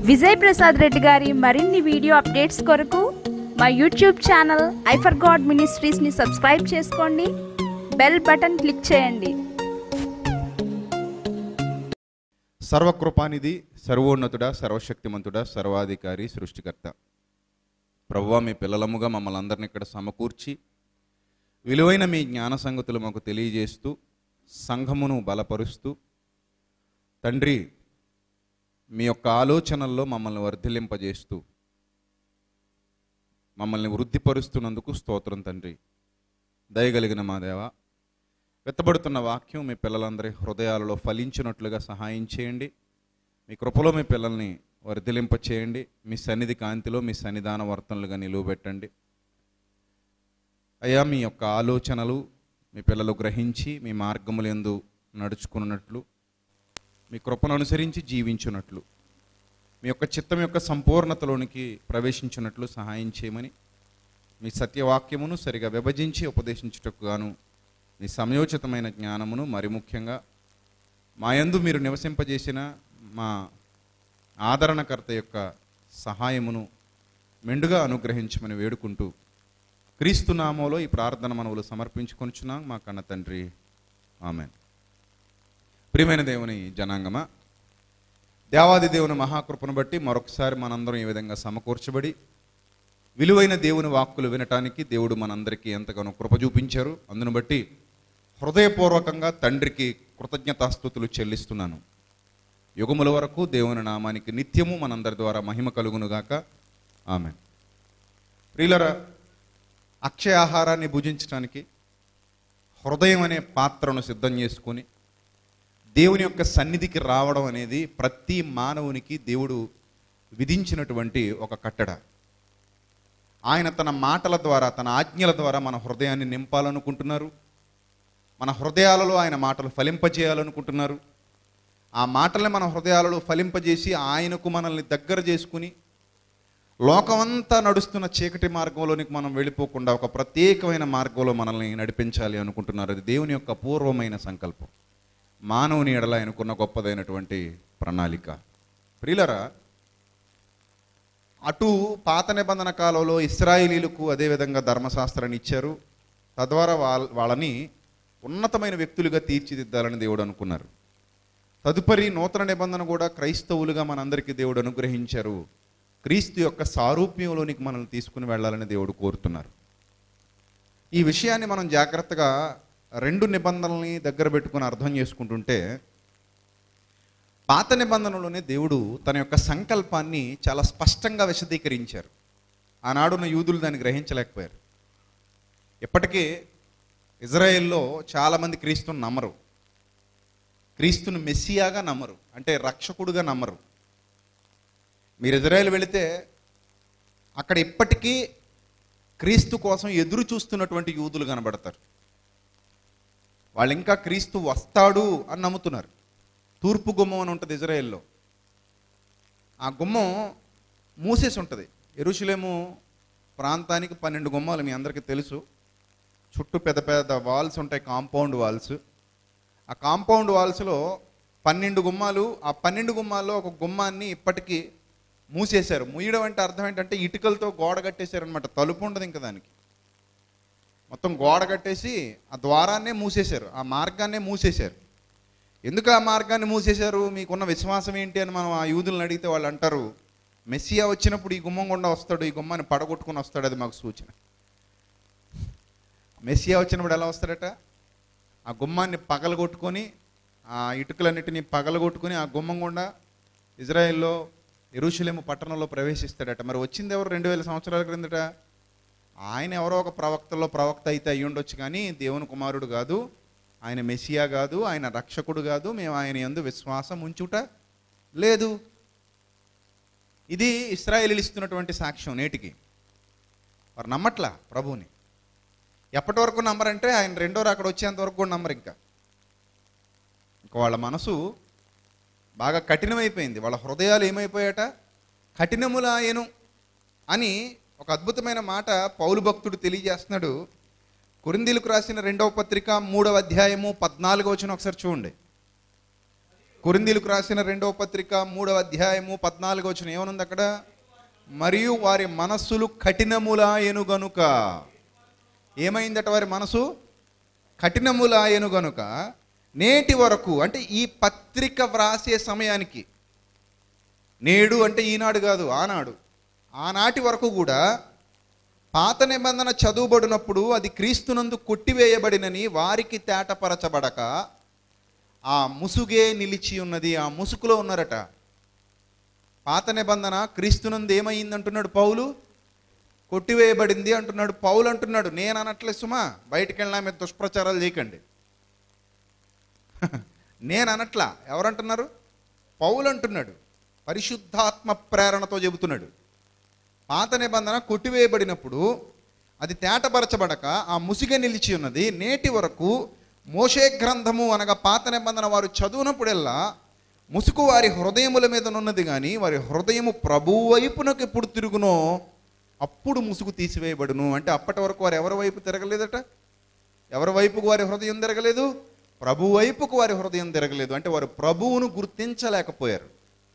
విజయ్ ప్రసాద్ రెడ్డి గారి మరిన్ని video updates కొరకు మా యూట్యూబ్ ఛానల్ ఐఫర్ గాడ్ మినిస్ట్రీస్ని సబ్స్క్రైబ్ చేసుకోండి బెల్ బటన్ క్లిక్ చేయండి సర్వకృపానిధి సర్వోన్నతుడా సర్వశక్తిమంతుడా సర్వాధికారి సృష్టికర్త ప్రభువా మీ పిల్లలముగా మమ్మల్ని అందరిని ఇక్కడ సమకూర్చి విలువైన మీ జ్ఞాన సంగతులు మాకు తెలియజేస్తూ సంఘమును బలపరుస్తూ తండ్రి మీ యొక్క ఆలోచనల్లో మమ్మల్ని వర్ధిలింపజేస్తూ మమ్మల్ని వృద్ధిపరుస్తున్నందుకు స్తోత్రం తండ్రి దయగలిగిన మా దేవ వెత్తబడుతున్న వాక్యం మీ పిల్లలందరి హృదయాలలో ఫలించినట్లుగా సహాయం చేయండి మీ కృపలో మీ పిల్లల్ని వర్ధిలింప చేయండి మీ సన్నిధి కాంతిలో మీ సన్నిధాన వర్తనలుగా నిలువబెట్టండి అయ్యా మీ యొక్క ఆలోచనలు మీ పిల్లలు గ్రహించి మీ మార్గములు ఎందు నడుచుకున్నట్లు మీ కృపను అనుసరించి జీవించున్నట్లు మీ యొక్క చిత్తం యొక్క సంపూర్ణతలోనికి ప్రవేశించినట్లు సహాయం చేయమని మీ సత్యవాక్యమును సరిగా విభజించి ఉపదేశించుటకు గాను మీ సమయోచితమైన జ్ఞానమును మరి ముఖ్యంగా మా యందు మీరు నివసింపజేసిన మా ఆదరణకర్త యొక్క సహాయమును మెండుగా అనుగ్రహించమని వేడుకుంటూ క్రీస్తు నామంలో ఈ ప్రార్థన మనవులు సమర్పించుకొనిచున్నాం మా కన్న తండ్రి ఆమెన్ ప్రియమైన దేవుని జనాంగమా దేవాది దేవుని మహాకృపను బట్టి మరొకసారి మనందరం ఈ విధంగా సమకూర్చబడి విలువైన దేవుని వాక్కులు వినటానికి దేవుడు మనందరికీ ఎంతగానో కృప చూపించారు అందును బట్టి హృదయపూర్వకంగా తండ్రికి కృతజ్ఞతాస్థుతులు చెల్లిస్తున్నాను యుగముల వరకు దేవుని నామానికి నిత్యము మనందరి ద్వారా మహిమ కలుగునుగాక ఆమె ప్రియులరా అక్షయ ఆహారాన్ని భుజించడానికి హృదయం అనే పాత్రను సిద్ధం చేసుకొని దేవుని యొక్క సన్నిధికి రావడం అనేది ప్రతి మానవునికి దేవుడు విధించినటువంటి ఒక కట్టడ ఆయన తన మాటల ద్వారా తన ఆజ్ఞల ద్వారా మన హృదయాన్ని నింపాలనుకుంటున్నారు మన హృదయాలలో ఆయన మాటలు ఫలింపజేయాలనుకుంటున్నారు ఆ మాటల్ని మన హృదయాలలో ఫలింపజేసి ఆయనకు మనల్ని దగ్గర చేసుకుని లోకమంతా నడుస్తున్న చీకటి మార్గంలోనికి మనం వెళ్ళిపోకుండా ఒక ప్రత్యేకమైన మార్గంలో మనల్ని నడిపించాలి అనుకుంటున్నారు అది దేవుని యొక్క పూర్వమైన సంకల్పం మానవుని ఎడల ఆయనకున్న గొప్పదైనటువంటి ప్రణాళిక ప్రియులరా అటు పాత నిబంధన కాలంలో ఇస్రాయేలీలకు అదేవిధంగా ధర్మశాస్త్రాన్ని ఇచ్చారు తద్వారా వాళ్ళ వాళ్ళని ఉన్నతమైన వ్యక్తులుగా తీర్చిదిద్దాలని దేవుడు అనుకున్నారు తదుపరి నూతన నిబంధన కూడా క్రైస్తవులుగా మనందరికీ దేవుడు అనుగ్రహించారు క్రీస్తు యొక్క సారూప్యంలోనికి మనల్ని తీసుకుని వెళ్ళాలని దేవుడు కోరుతున్నారు ఈ విషయాన్ని మనం జాగ్రత్తగా రెండు నిబంధనల్ని దగ్గర పెట్టుకుని అర్థం చేసుకుంటుంటే పాత నిబంధనలోనే దేవుడు తన యొక్క సంకల్పాన్ని చాలా స్పష్టంగా విశదీకరించారు ఆనాడున్న యూదులు దాన్ని గ్రహించలేకపోయారు ఇప్పటికీ ఇజ్రాయెల్లో చాలామంది క్రీస్తుని నమ్మరు క్రీస్తుని మెస్సియాగా నమ్మరు అంటే రక్షకుడుగా నమ్మరు మీరు ఇజ్రాయెల్ వెళితే అక్కడ ఇప్పటికీ క్రీస్తు కోసం ఎదురు చూస్తున్నటువంటి యూదులు కనబడతారు వాళ్ళు ఇంకా క్రీస్తు వస్తాడు అని నమ్ముతున్నారు తూర్పు గుమ్మం అని ఉంటుంది ఇజ్రాయెల్లో ఆ గుమ్మం మూసేసి ఉంటుంది ఎరుషులేము ప్రాంతానికి పన్నెండు గుమ్మాలు మీ అందరికీ తెలుసు చుట్టూ పెద్ద పెద్ద వాల్స్ ఉంటాయి కాంపౌండ్ వాల్స్ ఆ కాంపౌండ్ వాల్స్లో పన్నెండు గుమ్మాలు ఆ పన్నెండు గుమ్మాల్లో ఒక గుమ్మాన్ని ఇప్పటికీ మూసేశారు మూయడం అంటే అర్థం ఏంటంటే ఇటుకలతో గోడ కట్టేశారనమాట తలుపు ఉండదు ఇంకా దానికి మొత్తం గోడ కట్టేసి ఆ ద్వారాన్నే మూసేశారు ఆ మార్గాన్నే మూసేశారు ఎందుకు ఆ మార్గాన్ని మూసేశారు మీకున్న విశ్వాసం ఏంటి అని మనం ఆ యూదులను అడిగితే వాళ్ళు అంటారు మెస్సియా వచ్చినప్పుడు ఈ గుమ్మం గుండా వస్తాడు ఈ గుమ్మాన్ని పడగొట్టుకుని వస్తాడు అది మాకు సూచన మెస్సియా వచ్చినప్పుడు ఎలా వస్తాడట ఆ గుమ్మాన్ని పగలగొట్టుకొని ఆ ఇటుకలన్నిటిని పగలగొట్టుకొని ఆ గుమ్మం గుండా ఇజ్రాయెల్లో ఎరుషులేము పట్టణంలో ప్రవేశిస్తాడట మరి వచ్చింది ఎవరు రెండు వేల సంవత్సరాల క్రిందట ఆయన ఎవరో ఒక ప్రవక్తలో ప్రవక్త అయితే అయ్యి ఉండొచ్చు కానీ దేవుని కుమారుడు కాదు ఆయన మెస్సియా కాదు ఆయన రక్షకుడు కాదు మేము ఆయన ఎందు విశ్వాసం ఉంచుట లేదు ఇది ఇస్రాయేలీలు ఇస్తున్నటువంటి సాక్ష్యం నేటికి వారు నమ్మట్లా ప్రభువుని ఎప్పటి వరకు నమ్మరంటే ఆయన రెండో అక్కడ వచ్చేంత వరకు కూడా నమ్మరు ఇంకా ఇంకా వాళ్ళ మనసు బాగా కఠినమైపోయింది వాళ్ళ హృదయాలు ఏమైపోయాట కఠినములాయను అని ఒక అద్భుతమైన మాట పౌలు భక్తుడు తెలియజేస్తున్నాడు కొరిందీలకు రాసిన రెండవ పత్రిక మూడవ అధ్యాయము పద్నాలుగో వచ్చిన ఒకసారి చూడండి కొరిందీలకు రాసిన రెండవ పత్రిక మూడవ అధ్యాయము పద్నాలుగు వచ్చిన ఏమనుంది అక్కడ మరియు వారి మనస్సులు కఠినములాయను గనుక ఏమైందట వారి మనసు కఠినములాయను గనుక నేటి వరకు అంటే ఈ పత్రిక వ్రాసే సమయానికి నేడు అంటే ఈనాడు కాదు ఆనాడు ఆనాటి వరకు కూడా పాత నిబంధన చదువుబడినప్పుడు అది క్రీస్తునందు కొట్టివేయబడినని వారికి తేటపరచబడక ఆ ముసుగే నిలిచి ఉన్నది ఆ ముసుగులో ఉన్నారట పాత నిబంధన క్రీస్తునందు ఏమైంది అంటున్నాడు పౌలు కొట్టివేయబడింది అంటున్నాడు పౌలు అంటున్నాడు నేను అనట్లే సుమా బయటికి వెళ్ళినా మీరు దుష్ప్రచారాలు చేయకండి నేను అనట్లా ఎవరంటున్నారు పౌలు అంటున్నాడు పరిశుద్ధాత్మ ప్రేరణతో చెబుతున్నాడు పాత నిబంధన కొట్టివేయబడినప్పుడు అది తేటపరచబడక ఆ ముసిగ నిలిచి ఉన్నది నేటి వరకు మోషే గ్రంథము అనగా పాత నిబంధన వారు చదువునప్పుడెల్లా ముసుగు వారి హృదయముల మీద ఉన్నది కానీ వారి హృదయము ప్రభు వైపునకు ఎప్పుడు తిరుగునో అప్పుడు ముసుగు తీసివేయబడును అంటే అప్పటి వరకు వారు ఎవరి వైపు తిరగలేదట ఎవరి వైపుకు వారి హృదయం తిరగలేదు ప్రభు వైపుకు వారి హృదయం తిరగలేదు అంటే వారు ప్రభువును గుర్తించలేకపోయారు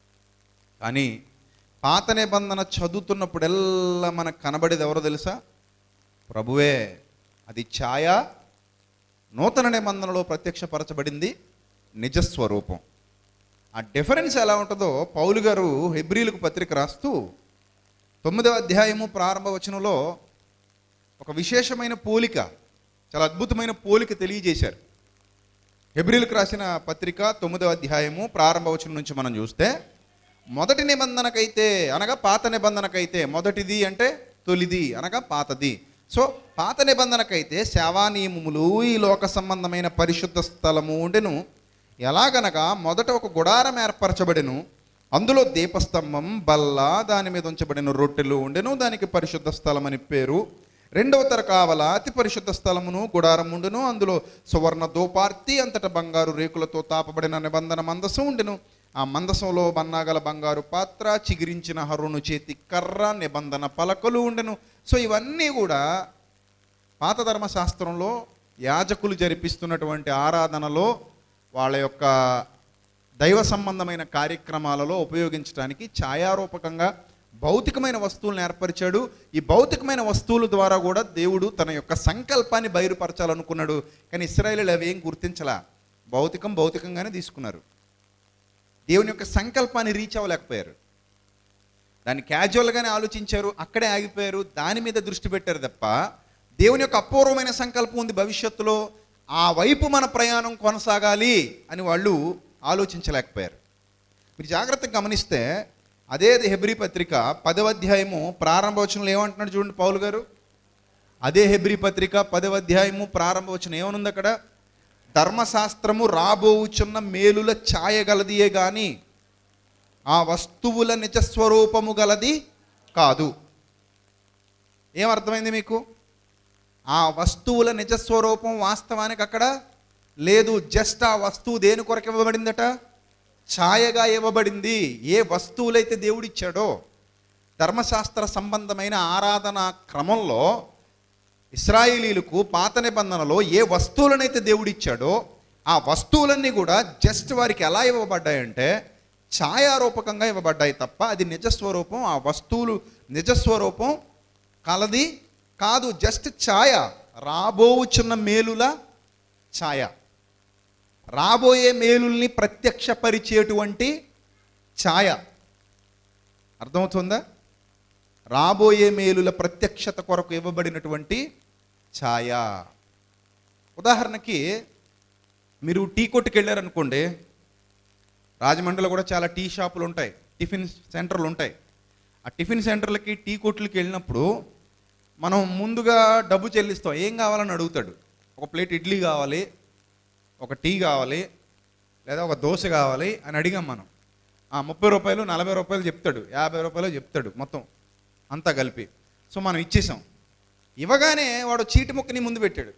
కానీ పాత నిబంధన చదువుతున్నప్పుడెల్లా మనకు కనబడేది ఎవరో తెలుసా ప్రభువే అది ఛాయ నూతన నిబంధనలో ప్రత్యక్షపరచబడింది నిజస్వరూపం ఆ డిఫరెన్స్ ఎలా ఉంటుందో పౌలు గారు హెబ్రిలకు పత్రిక రాస్తూ తొమ్మిదవ అధ్యాయము ప్రారంభ వచనంలో ఒక విశేషమైన పోలిక చాలా అద్భుతమైన పోలిక తెలియజేశారు హెబ్రిలకు రాసిన పత్రిక తొమ్మిదవ అధ్యాయము ప్రారంభ వచనం నుంచి మనం చూస్తే మొదటి నిబంధనకైతే అనగా పాత నిబంధనకైతే మొదటిది అంటే తొలిది అనగా పాతది సో పాత నిబంధనకైతే సేవా నియమములు ఈ లోక సంబంధమైన పరిశుద్ధ స్థలము ఉండెను ఎలాగనగా మొదట ఒక గుడారం ఏర్పరచబడెను అందులో దీపస్తంభం బల్ల దాని మీద ఉంచబడిన రొట్టెలు ఉండెను దానికి పరిశుద్ధ స్థలం అని పేరు రెండవ తర కావల అతి పరిశుద్ధ స్థలమును గుడారం ఉండును అందులో సువర్ణ దోపార్తి అంతట బంగారు రేకులతో తాపబడిన నిబంధన మందసం ఉండెను ఆ మందసంలో బన్నాగల బంగారు పాత్ర చిగిరించిన హరును చేతి కర్ర నిబంధన పలకలు ఉండెను సో ఇవన్నీ కూడా పాత ధర్మశాస్త్రంలో యాజకులు జరిపిస్తున్నటువంటి ఆరాధనలో వాళ్ళ యొక్క దైవ సంబంధమైన కార్యక్రమాలలో ఉపయోగించడానికి ఛాయారూపకంగా భౌతికమైన వస్తువులను ఏర్పరిచాడు ఈ భౌతికమైన వస్తువుల ద్వారా కూడా దేవుడు తన యొక్క సంకల్పాన్ని బయలుపరచాలనుకున్నాడు కానీ ఇస్రాయేలీలు అవి ఏం గుర్తించలా భౌతికం భౌతికంగానే తీసుకున్నారు దేవుని యొక్క సంకల్పాన్ని రీచ్ అవ్వలేకపోయారు దాన్ని క్యాజువల్గానే ఆలోచించారు అక్కడే ఆగిపోయారు దాని మీద దృష్టి పెట్టారు తప్ప దేవుని యొక్క అపూర్వమైన సంకల్పం ఉంది భవిష్యత్తులో ఆ వైపు మన ప్రయాణం కొనసాగాలి అని వాళ్ళు ఆలోచించలేకపోయారు మీరు జాగ్రత్తగా గమనిస్తే అదే హెబ్రి పత్రిక పదవ అధ్యాయము ప్రారంభవచనంలో ఏమంటున్నాడు చూడండి పౌలు గారు అదే హెబ్రి పత్రిక పదవ అధ్యాయము ప్రారంభవచనం ఏమనుంది అక్కడ ధర్మశాస్త్రము రాబోవుచున్న మేలుల ఛాయ గలదియే గాని ఆ వస్తువుల నిజస్వరూపము గలది కాదు ఏమర్థమైంది మీకు ఆ వస్తువుల నిజస్వరూపం వాస్తవానికి అక్కడ లేదు జస్ట్ ఆ వస్తువు దేని కొరకు ఇవ్వబడిందట ఛాయగా ఇవ్వబడింది ఏ వస్తువులైతే దేవుడిచ్చాడో ధర్మశాస్త్ర సంబంధమైన ఆరాధన క్రమంలో ఇస్రాయేలీలకు పాత నిబంధనలో ఏ వస్తువులనైతే దేవుడిచ్చాడో ఆ వస్తువులన్నీ కూడా జస్ట్ వారికి ఎలా ఇవ్వబడ్డాయంటే ఛాయారూపకంగా ఇవ్వబడ్డాయి తప్ప అది నిజస్వరూపం ఆ వస్తువులు నిజస్వరూపం కలది కాదు జస్ట్ ఛాయ రాబోవుచున్న మేలుల ఛాయ రాబోయే మేలుల్ని ప్రత్యక్షపరిచేటువంటి ఛాయ అర్థమవుతుందా రాబోయే మేలుల ప్రత్యక్షత కొరకు ఇవ్వబడినటువంటి ఛాయ ఉదాహరణకి మీరు టీ కొట్టుకు వెళ్ళారనుకోండి రాజమండ్రిలో కూడా చాలా టీ షాపులు ఉంటాయి టిఫిన్ సెంటర్లు ఉంటాయి ఆ టిఫిన్ సెంటర్లకి టీ కొట్లకి వెళ్ళినప్పుడు మనం ముందుగా డబ్బు చెల్లిస్తాం ఏం కావాలని అడుగుతాడు ఒక ప్లేట్ ఇడ్లీ కావాలి ఒక టీ కావాలి లేదా ఒక దోశ కావాలి అని అడిగాం మనం ఆ ముప్పై రూపాయలు నలభై రూపాయలు చెప్తాడు యాభై రూపాయలు చెప్తాడు మొత్తం అంతా కలిపి సో మనం ఇచ్చేసాం ఇవ్వగానే వాడు చీటి ముక్కని ముందు పెట్టాడు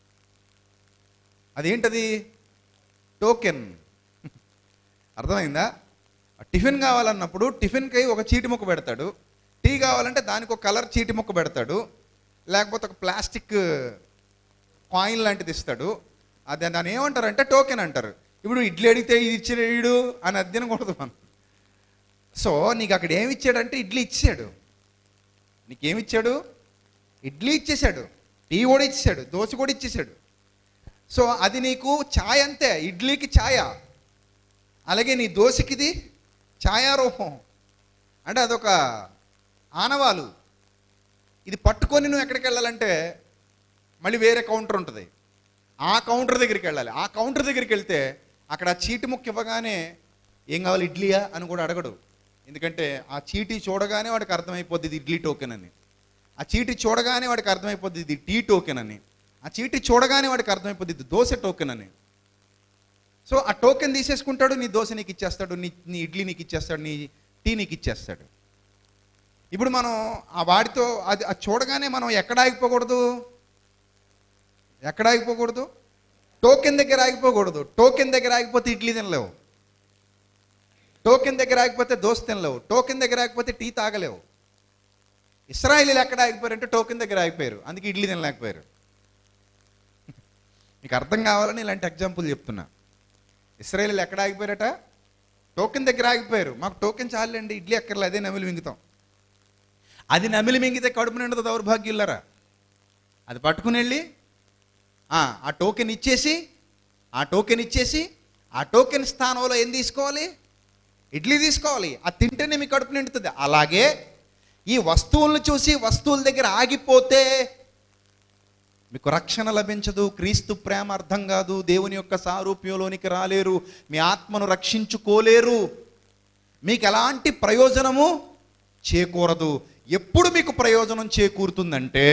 అదేంటది టోకెన్ అర్థమైందా ఆ టిఫిన్ కావాలన్నప్పుడు టిఫిన్కి ఒక చీటి ముక్క పెడతాడు టీ కావాలంటే దానికి ఒక కలర్ చీటి ముక్క పెడతాడు లేకపోతే ఒక ప్లాస్టిక్ కాయిన్ లాంటిది ఇస్తాడు అది దాన్ని ఏమంటారు అంటే టోకెన్ అంటారు ఇప్పుడు ఇడ్లీ అడిగితే ఇది ఇచ్చాడు అని అది తినకూడదు మనం సో నీకు అక్కడ ఏమి ఇచ్చాడంటే ఇడ్లీ ఇచ్చాడు నీకేమి ఇచ్చాడు ఇడ్లీ ఇచ్చేసాడు టీ కూడా ఇచ్చేసాడు దోశ కూడా ఇచ్చేసాడు సో అది నీకు ఛాయ్ అంతే ఇడ్లీకి ఛాయ అలాగే నీ దోశకిది ఛాయారూపం అంటే అదొక ఆనవాలు ఇది పట్టుకొని నువ్వు ఎక్కడికి వెళ్ళాలంటే మళ్ళీ వేరే కౌంటర్ ఉంటుంది ఆ కౌంటర్ దగ్గరికి వెళ్ళాలి ఆ కౌంటర్ దగ్గరికి వెళ్తే అక్కడ ఆ చీటి ముక్క ఇవ్వగానే ఏం కావాలి ఇడ్లీయా అని కూడా అడగడు ఎందుకంటే ఆ చీటీ చూడగానే వాడికి అర్థమైపోద్ది ఇది ఇడ్లీ టోకెన్ అని ఆ చీటీ చూడగానే వాడికి అర్థమైపోద్ది ఇది టీ టోకెన్ అని ఆ చీటీ చూడగానే వాడికి అర్థమైపోద్ది ఇది దోశ టోకెన్ అని సో ఆ టోకెన్ తీసేసుకుంటాడు నీ దోశ నీకు ఇచ్చేస్తాడు నీ నీ ఇడ్లీ నీకు ఇచ్చేస్తాడు నీ టీ నీకు ఇచ్చేస్తాడు ఇప్పుడు మనం ఆ వాడితో అది అది చూడగానే మనం ఎక్కడ ఆగిపోకూడదు ఎక్కడ ఆగిపోకూడదు టోకెన్ దగ్గర ఆగిపోకూడదు టోకెన్ దగ్గర ఆగిపోతే ఇడ్లీ తినలేవు టోకెన్ దగ్గర ఆగిపోతే దోశ తినలేవు టోకెన్ దగ్గర ఆగిపోతే టీ తాగలేవు ఇస్రాయిలీలు ఎక్కడ ఆగిపోయారంటే టోకెన్ దగ్గర ఆగిపోయారు అందుకే ఇడ్లీ తినలేకపోయారు మీకు అర్థం కావాలని ఇలాంటి ఎగ్జాంపుల్ చెప్తున్నా ఇస్రాయేలీలు ఎక్కడ ఆగిపోయారట టోకెన్ దగ్గర ఆగిపోయారు మాకు టోకెన్ చాలండి ఇడ్లీ అక్కర్లే అదే నమిలి మింగుతాం అది నమిలి మింగితే కడుపు నిండదు దౌర్భాగ్యులరా అది పట్టుకుని వెళ్ళి ఆ ఆ టోకెన్ ఇచ్చేసి ఆ టోకెన్ ఇచ్చేసి ఆ టోకెన్ స్థానంలో ఏం తీసుకోవాలి ఇడ్లీ తీసుకోవాలి అది తింటేనే మీ కడుపు నిండుతుంది అలాగే ఈ వస్తువులను చూసి వస్తువుల దగ్గర ఆగిపోతే మీకు రక్షణ లభించదు క్రీస్తు ప్రేమ అర్థం కాదు దేవుని యొక్క సారూప్యంలోనికి రాలేరు మీ ఆత్మను రక్షించుకోలేరు మీకు ఎలాంటి ప్రయోజనము చేకూరదు ఎప్పుడు మీకు ప్రయోజనం చేకూరుతుందంటే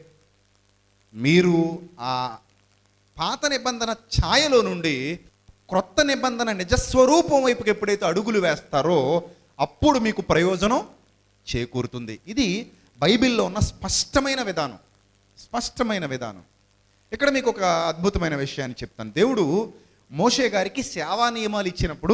మీరు ఆ పాత నిబంధన ఛాయలో నుండి క్రొత్త నిబంధన నిజస్వరూపం వైపుకి ఎప్పుడైతే అడుగులు వేస్తారో అప్పుడు మీకు ప్రయోజనం చేకూరుతుంది ఇది బైబిల్లో ఉన్న స్పష్టమైన విధానం స్పష్టమైన విధానం ఇక్కడ మీకు ఒక అద్భుతమైన విషయాన్ని చెప్తాను దేవుడు మోషే గారికి సేవా నియమాలు ఇచ్చినప్పుడు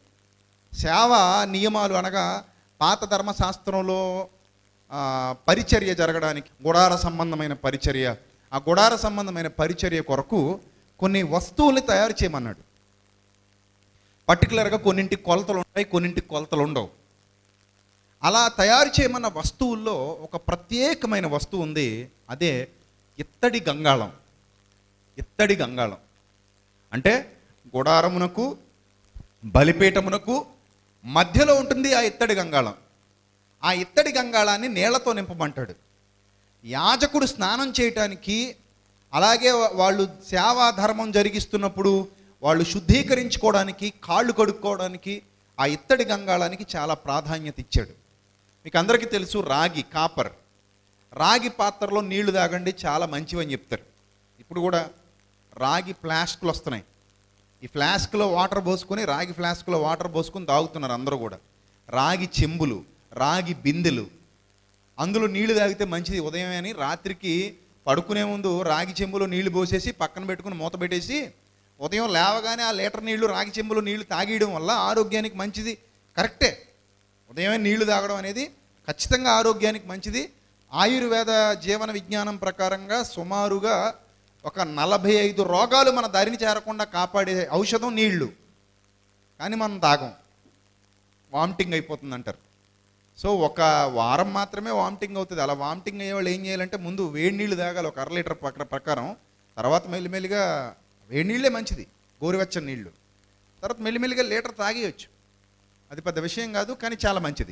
సేవ నియమాలు అనగా పాత ధర్మశాస్త్రంలో ఆ, పరిచర్య జరగడానికి గుడార సంబంధమైన పరిచర్య ఆ గుడార సంబంధమైన పరిచర్య కొరకు కొన్ని వస్తువుల్ని తయారు చేయమన్నాడు పర్టికులర్గా కొన్నింటికి కొలతలు ఉంటాయి కొన్నింటికి కొలతలు ఉండవు అలా తయారు చేయమన్న వస్తువుల్లో ఒక ప్రత్యేకమైన వస్తువు ఉంది అదే ఇత్తడి గంగాళం ఇత్తడి గంగాళం అంటే గుడారమునకు బలిపీఠమునకు మధ్యలో ఉంటుంది ఆ ఇత్తడి గంగాళం ఆ ఇత్తడి గంగాళాన్ని నీళ్లతో నింపమంటాడు యాజకుడు స్నానం చేయటానికి అలాగే వాళ్ళు సేవా ధర్మం జరిగిస్తున్నప్పుడు వాళ్ళు శుద్ధీకరించుకోవడానికి కాళ్ళు కడుక్కోవడానికి ఆ ఇత్తడి గంగాళానికి చాలా ప్రాధాన్యత ఇచ్చాడు మీకు అందరికీ తెలుసు రాగి కాపర్ రాగి పాత్రలో నీళ్లు తాగండి చాలా మంచివని చెప్తారు ఇప్పుడు కూడా రాగి ఫ్లాస్క్లు వస్తున్నాయి ఈ ఫ్లాస్క్లో వాటర్ పోసుకొని రాగి ఫ్లాస్క్లో వాటర్ పోసుకొని తాగుతున్నారు అందరూ కూడా రాగి చెంబులు రాగి బిందెలు అందులో నీళ్లు తాగితే మంచిది ఉదయం అని రాత్రికి పడుకునే ముందు రాగి చెంబులో నీళ్లు పోసేసి పక్కన పెట్టుకుని మూత పెట్టేసి ఉదయం లేవగానే ఆ లీటర్ నీళ్లు రాగి చెంబులో నీళ్లు తాగేయడం వల్ల ఆరోగ్యానికి మంచిది కరెక్టే ఉదయమే నీళ్లు తాగడం అనేది ఖచ్చితంగా ఆరోగ్యానికి మంచిది ఆయుర్వేద జీవన విజ్ఞానం ప్రకారంగా సుమారుగా ఒక నలభై ఐదు రోగాలు మన దారిని చేరకుండా కాపాడే ఔషధం నీళ్లు కానీ మనం తాగం వామిటింగ్ అయిపోతుంది అంటారు సో ఒక వారం మాత్రమే వామిటింగ్ అవుతుంది అలా వామిటింగ్ అయ్యే వాళ్ళు ఏం చేయాలంటే ముందు వేడి నీళ్ళు తాగాలి ఒక అర లీటర్ ప్రక ప్రకారం తర్వాత మెల్లిమెల్లిగా వేడి నీళ్ళే మంచిది గోరువెచ్చని నీళ్ళు తర్వాత మెల్లిమెల్లిగా లీటర్ తాగేయచ్చు అది పెద్ద విషయం కాదు కానీ చాలా మంచిది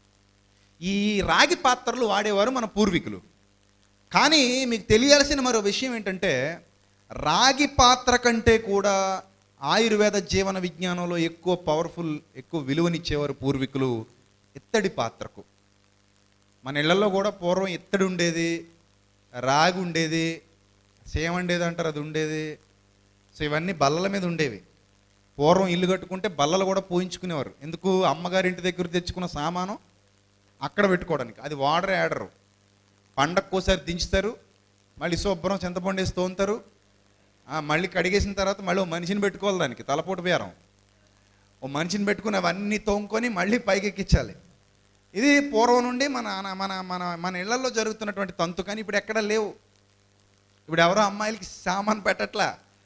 ఈ రాగి పాత్రలు వాడేవారు మన పూర్వీకులు కానీ మీకు తెలియాల్సిన మరో విషయం ఏంటంటే రాగి పాత్ర కంటే కూడా ఆయుర్వేద జీవన విజ్ఞానంలో ఎక్కువ పవర్ఫుల్ ఎక్కువ విలువనిచ్చేవారు పూర్వీకులు ఇత్తడి పాత్రకు మన ఇళ్లలో కూడా పూర్వం ఇత్తడి ఉండేది రాగి ఉండేది సేమ ఉండేది అంటారు అది ఉండేది సో ఇవన్నీ బల్లల మీద ఉండేవి పూర్వం ఇల్లు కట్టుకుంటే బల్లలు కూడా పోయించుకునేవారు ఎందుకు అమ్మగారింటి దగ్గర తెచ్చుకున్న సామాను అక్కడ పెట్టుకోవడానికి అది వాడరే ఆడరు పండక్కోసారి దించుతారు మళ్ళీ శుభ్రం చింతపండు వేసి తోముతారు ఆ, మళ్ళీ కడిగేసిన తర్వాత మళ్ళీ ఓ మనిషిని పెట్టుకోవాలి దానికి తలపోటు బేరం ఓ మనిషిని పెట్టుకుని అవన్నీ తోముకొని మళ్ళీ పైకి ఎక్కించాలి ఇది పూర్వం నుండి మన మన మన మన ఇళ్లలో జరుగుతున్నటువంటి తంతు కానీ ఇప్పుడు ఎక్కడ లేవు ఇప్పుడు ఎవరో అమ్మాయిలకి సామాన్ పెట్టట్లా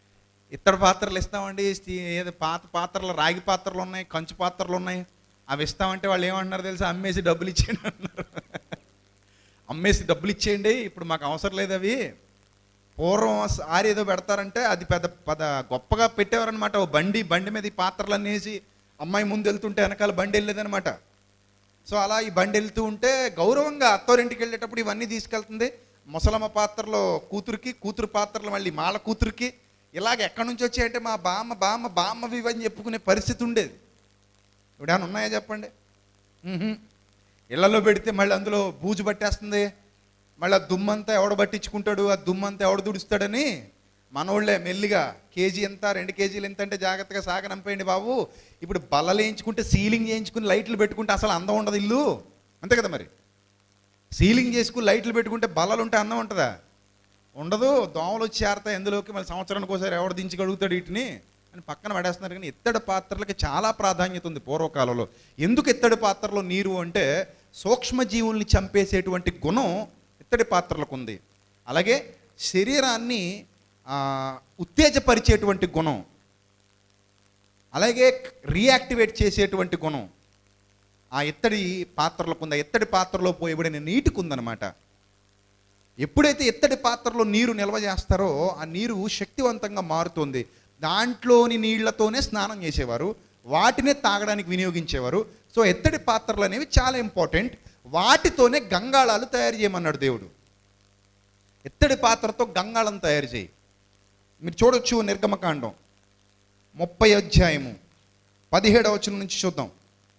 ఇత్తడి పాత్రలు ఇస్తామండి స్టీ- ఏదో పాత పాత్రలు రాగి పాత్రలు ఉన్నాయి కంచు పాత్రలు ఉన్నాయి అవి ఇస్తామంటే వాళ్ళు ఏమంటున్నారు తెలుసా అమ్మేసి డబ్బులు ఇచ్చేయండి అంటున్నారు అమ్మేసి డబ్బులు ఇచ్చేయండి ఇప్పుడు మాకు అవసరం లేదు అవి పూర్వం ఆరి ఏదో పెడతారంటే అది పెద్ద పెద్ద గొప్పగా పెట్టేవారనమాట ఓ బండి బండి మీద ఈ పాత్రలన్నీ వేసి అమ్మాయి ముందు వెళ్తుంటే వెనకాల బండి వెళ్ళేదనమాట సో అలా ఈ బండి వెళ్తూ ఉంటే గౌరవంగా అత్తోరింటికి వెళ్ళేటప్పుడు ఇవన్నీ తీసుకెళ్తుంది ముసలమ్మ పాత్రలో కూతురికి కూతురు పాత్రలు మళ్ళీ మాల కూతురికి ఇలాగ ఎక్కడి నుంచి వచ్చాయంటే మా బామ్మ బామ్మ బామ్మవి ఇవని చెప్పుకునే పరిస్థితి ఉండేది ఇప్పుడు ఏమైనా ఉన్నాయా చెప్పండి మ్మ్హ్మ్. ఇళ్లలో పెడితే మళ్ళీ అందులో బూజు పట్టేస్తుంది మళ్ళీ ఆ దుమ్మంతా ఎవడు పట్టించుకుంటాడు ఆ దుమ్మంతా ఎవడు దుడుస్తాడని మనోళ్ళే మెల్లిగా కేజీ ఎంత రెండు కేజీలు ఎంత అంటే జాగ్రత్తగా సాగనంపేయండి బాబు ఇప్పుడు బల్లలు వేయించుకుంటే సీలింగ్ చేయించుకుని లైట్లు పెట్టుకుంటే అసలు అందం ఉండదు ఇల్లు అంతే కదా మరి సీలింగ్ చేసుకుని లైట్లు పెట్టుకుంటే బల్లలు ఉంటే అందం ఉంటుందా ఉండదు దోమలు వచ్చి చేరతాయి ఎందులోకి మళ్ళీ సంవత్సరానికి ఒకసారి ఎవడు దించగలుగుతాడు వీటిని అని పక్కన పడేస్తున్నారు కానీ ఇత్తడి పాత్రలకి చాలా ప్రాధాన్యత ఉంది పూర్వకాలంలో ఎందుకు ఇత్తడి పాత్రలో నీరు అంటే సూక్ష్మజీవుల్ని చంపేసేటువంటి గుణం ఇత్తడి పాత్రలకు ఉంది అలాగే శరీరాన్ని ఆ, ఉత్తేజపరిచేటువంటి గుణం అలాగే రియాక్టివేట్ చేసేటువంటి గుణం ఆ ఇత్తడి పాత్రలకు ఉంది ఆ ఇత్తడి పాత్రలో పోయబడిన నీటికి ఉందన్నమాట ఎప్పుడైతే ఇత్తడి పాత్రలో నీరు నిల్వ చేస్తారో ఆ నీరు శక్తివంతంగా మారుతుంది దాంట్లోని నీళ్లతోనే స్నానం చేసేవారు వాటినే తాగడానికి వినియోగించేవారు సో ఇత్తడి పాత్రలు అనేవి చాలా ఇంపార్టెంట్ వాటితోనే గంగాళాలు తయారు చేయమన్నాడు దేవుడు ఇత్తడి పాత్రతో గంగాళం తయారు చేయి మీరు చూడొచ్చు నిర్గమకాండం ముప్పై అధ్యాయము పదిహేడవ వచనం నుంచి చూద్దాం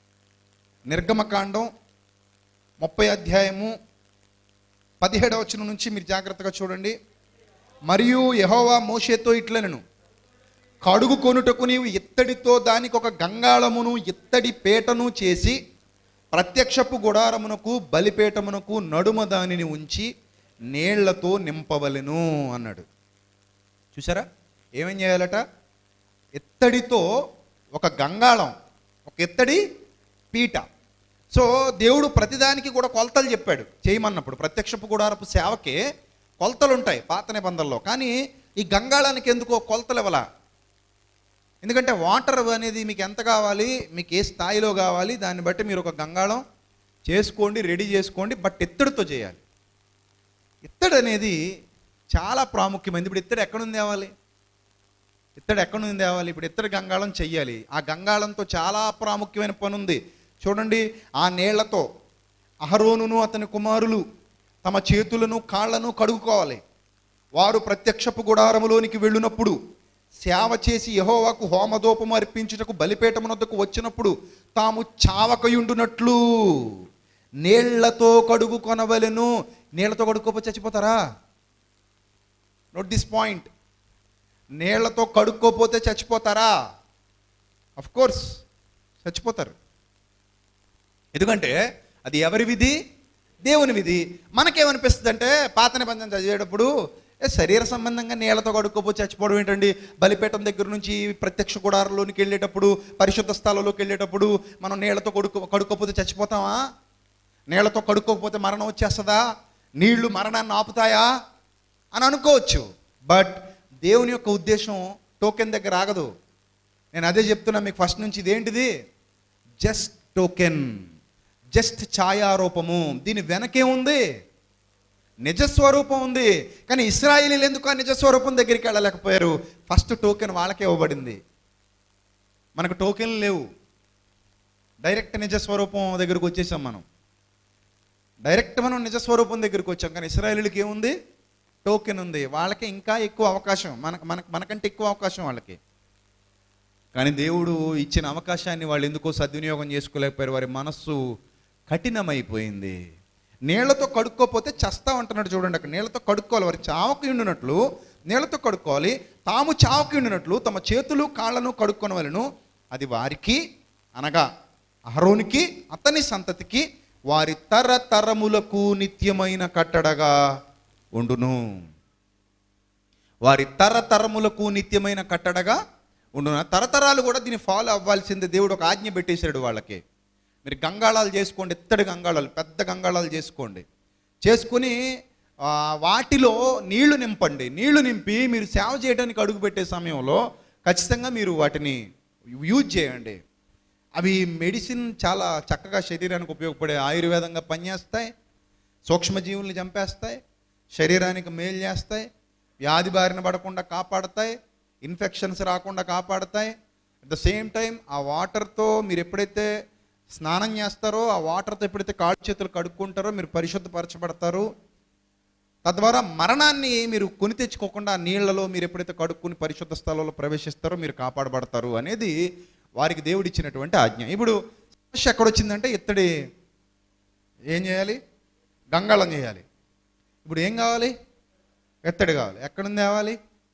నిర్గమకాండం ముప్పై అధ్యాయము పదిహేడవ వచనం నుంచి మీరు జాగ్రత్తగా చూడండి మరియు యహోవా మోషేతో ఇట్లనను కడుగు కొనుటకు నీవు ఇత్తడితో దానికి ఒక గంగాళమును ఇత్తడి పేటను చేసి ప్రత్యక్షపు గుడారమునకు బలిపేటమునకు నడుమ దానిని ఉంచి నీళ్లతో నింపవలెను అన్నాడు చూసారా ఏమేం చేయాలట ఇత్తడితో ఒక గంగాళం ఒక ఇత్తడి పీట సో దేవుడు ప్రతిదానికి కూడా కొలతలు చెప్పాడు చేయమన్నప్పుడు ప్రత్యక్షపు గుడారపు సేవకే కొలతలు ఉంటాయి పాత నిబంధనలో కానీ ఈ గంగాళానికి ఎందుకో కొలతలు ఇవ్వాల ఎందుకంటే వాటర్ అనేది మీకు ఎంత కావాలి మీకు ఏ స్థాయిలో కావాలి దాన్ని బట్టి మీరు ఒక గంగాళం చేసుకోండి రెడీ చేసుకోండి బట్ ఇత్తడితో చేయాలి ఇత్తడి అనేది చాలా ప్రాముఖ్యమైనది ఇప్పుడు ఇత్తడి ఎక్కడ ఉంది తేవాలి ఇత్తడి ఎక్కడ ఉంది తేవాలి ఇప్పుడు ఇత్తడి గంగాళం చెయ్యాలి ఆ గంగాళంతో చాలా ప్రాముఖ్యమైన పని ఉంది చూడండి ఆ నీళ్లతో అహరోనును అతని కుమారులు తమ చేతులను కాళ్లను కడుగుకోవాలి వారు ప్రత్యక్షపు గుడారములోనికి వెళ్ళినప్పుడు సేవ చేసి యహోవాకు హోమదోపము అర్పించుటకు బలిపేటమునొద్దకు వచ్చినప్పుడు తాము చావకయుండునట్లు నీళ్లతో కడుగు కొనవలెను నీళ్లతో కడుక్కోపోతే చచ్చిపోతారా నోట్ దిస్ పాయింట్ నీళ్లతో కడుక్కోపోతే చచ్చిపోతారా అఫ్ కోర్స్ చచ్చిపోతారు ఎందుకంటే అది ఎవరి విధి దేవుని విధి మనకేమనిపిస్తుంది అంటే పాత నిబంధన చదివేటప్పుడు ఏ శరీర సంబంధంగా నీళ్లతో కడుక్కోపోతే చచ్చిపోవడం ఏంటండి బలిపీఠం దగ్గర నుంచి ప్రత్యక్ష గుడారంలోనికి వెళ్ళేటప్పుడు పరిశుద్ధ స్థలంలోకి వెళ్ళేటప్పుడు మనం నీళ్లతో కడుక్కో కడుక్కోపోతే చచ్చిపోతామా నీళ్లతో కడుక్కోకపోతే మరణం వచ్చేస్తుందా నీళ్లు మరణాన్ని ఆపుతాయా అని అనుకోవచ్చు బట్ దేవుని యొక్క ఉద్దేశం టోకెన్ దగ్గర ఆగదు నేను అదే చెప్తున్నా మీకు ఫస్ట్ నుంచి ఇదేంటిది జస్ట్ టోకెన్ జస్ట్ ఛాయారూపము దీని వెనకే ఉంది నిజస్వరూపం ఉంది కానీ ఇస్రాయేలీలు ఎందుకు ఆ నిజస్వరూపం దగ్గరికి వెళ్ళలేకపోయారు ఫస్ట్ టోకెన్ వాళ్ళకే ఇవ్వబడింది మనకు టోకెన్లు లేవు డైరెక్ట్ నిజస్వరూపం దగ్గరకు వచ్చేసాం మనం డైరెక్ట్ మనం నిజస్వరూపం దగ్గరికి వచ్చాం కానీ ఇస్రాయేలీలకి ఏముంది టోకెన్ ఉంది వాళ్ళకి ఇంకా ఎక్కువ అవకాశం మనకు మనకు మనకంటే ఎక్కువ అవకాశం వాళ్ళకి కానీ దేవుడు ఇచ్చిన అవకాశాన్ని వాళ్ళు ఎందుకో సద్వినియోగం చేసుకోలేకపోయారు వారి మనస్సు కఠినమైపోయింది నీళ్లతో కడుక్కోపోతే చస్తా ఉంటున్నాడు చూడండి అక్కడ నీళ్లతో కడుక్కోవాలి వారి చావకు ఉండినట్లు నీళ్లతో కడుక్కోవాలి తాము చావకు ఉండినట్లు తమ చేతులు కాళ్ళను కడుక్కొనవలను అది వారికి అనగా అహరోనికి అతని సంతతికి వారి తరతరములకు నిత్యమైన కట్టడగా ఉండును వారి తరతరములకు నిత్యమైన కట్టడగా ఉండును ఆ తరతరాలు కూడా దీన్ని ఫాలో అవ్వాల్సిందే దేవుడు ఒక ఆజ్ఞ పెట్టేశాడు వాళ్ళకి మీరు గంగాళాలు చేసుకోండి ఎత్తడి గంగాళాలు పెద్ద గంగాళాలు చేసుకోండి చేసుకుని ఆ, వాటిలో నీళ్లు నింపండి నీళ్లు నింపి మీరు సేవ చేయడానికి అడుగు పెట్టే సమయంలో ఖచ్చితంగా మీరు వాటిని యూజ్ చేయండి అవి మెడిసిన్ చాలా చక్కగా శరీరానికి ఉపయోగపడే ఆయుర్వేదంగా పనిచేస్తాయి సూక్ష్మజీవుల్ని చంపేస్తాయి శరీరానికి మేలు చేస్తాయి వ్యాధి బారిన పడకుండా కాపాడతాయి ఇన్ఫెక్షన్స్ రాకుండా కాపాడతాయి అట్ ద సేమ్ టైం ఆ వాటర్తో మీరు ఎప్పుడైతే స్నానం చేస్తారో ఆ వాటర్తో ఎప్పుడైతే కాళ్ళు చేతులు కడుక్కుంటారో మీరు పరిశుద్ధపరచబడతారు తద్వారా మరణాన్ని మీరు కొని తెచ్చుకోకుండా ఆ నీళ్లలో మీరు ఎప్పుడైతే కడుక్కుని పరిశుద్ధ స్థలంలో ప్రవేశిస్తారో మీరు కాపాడబడతారు అనేది వారికి దేవుడు ఇచ్చినటువంటి ఆజ్ఞ ఇప్పుడు సమస్య ఎక్కడొచ్చిందంటే ఇత్తడి ఏం చేయాలి గంగాళం చేయాలి ఇప్పుడు ఏం కావాలి ఎత్తడి కావాలి ఎక్కడుంది తేవాలి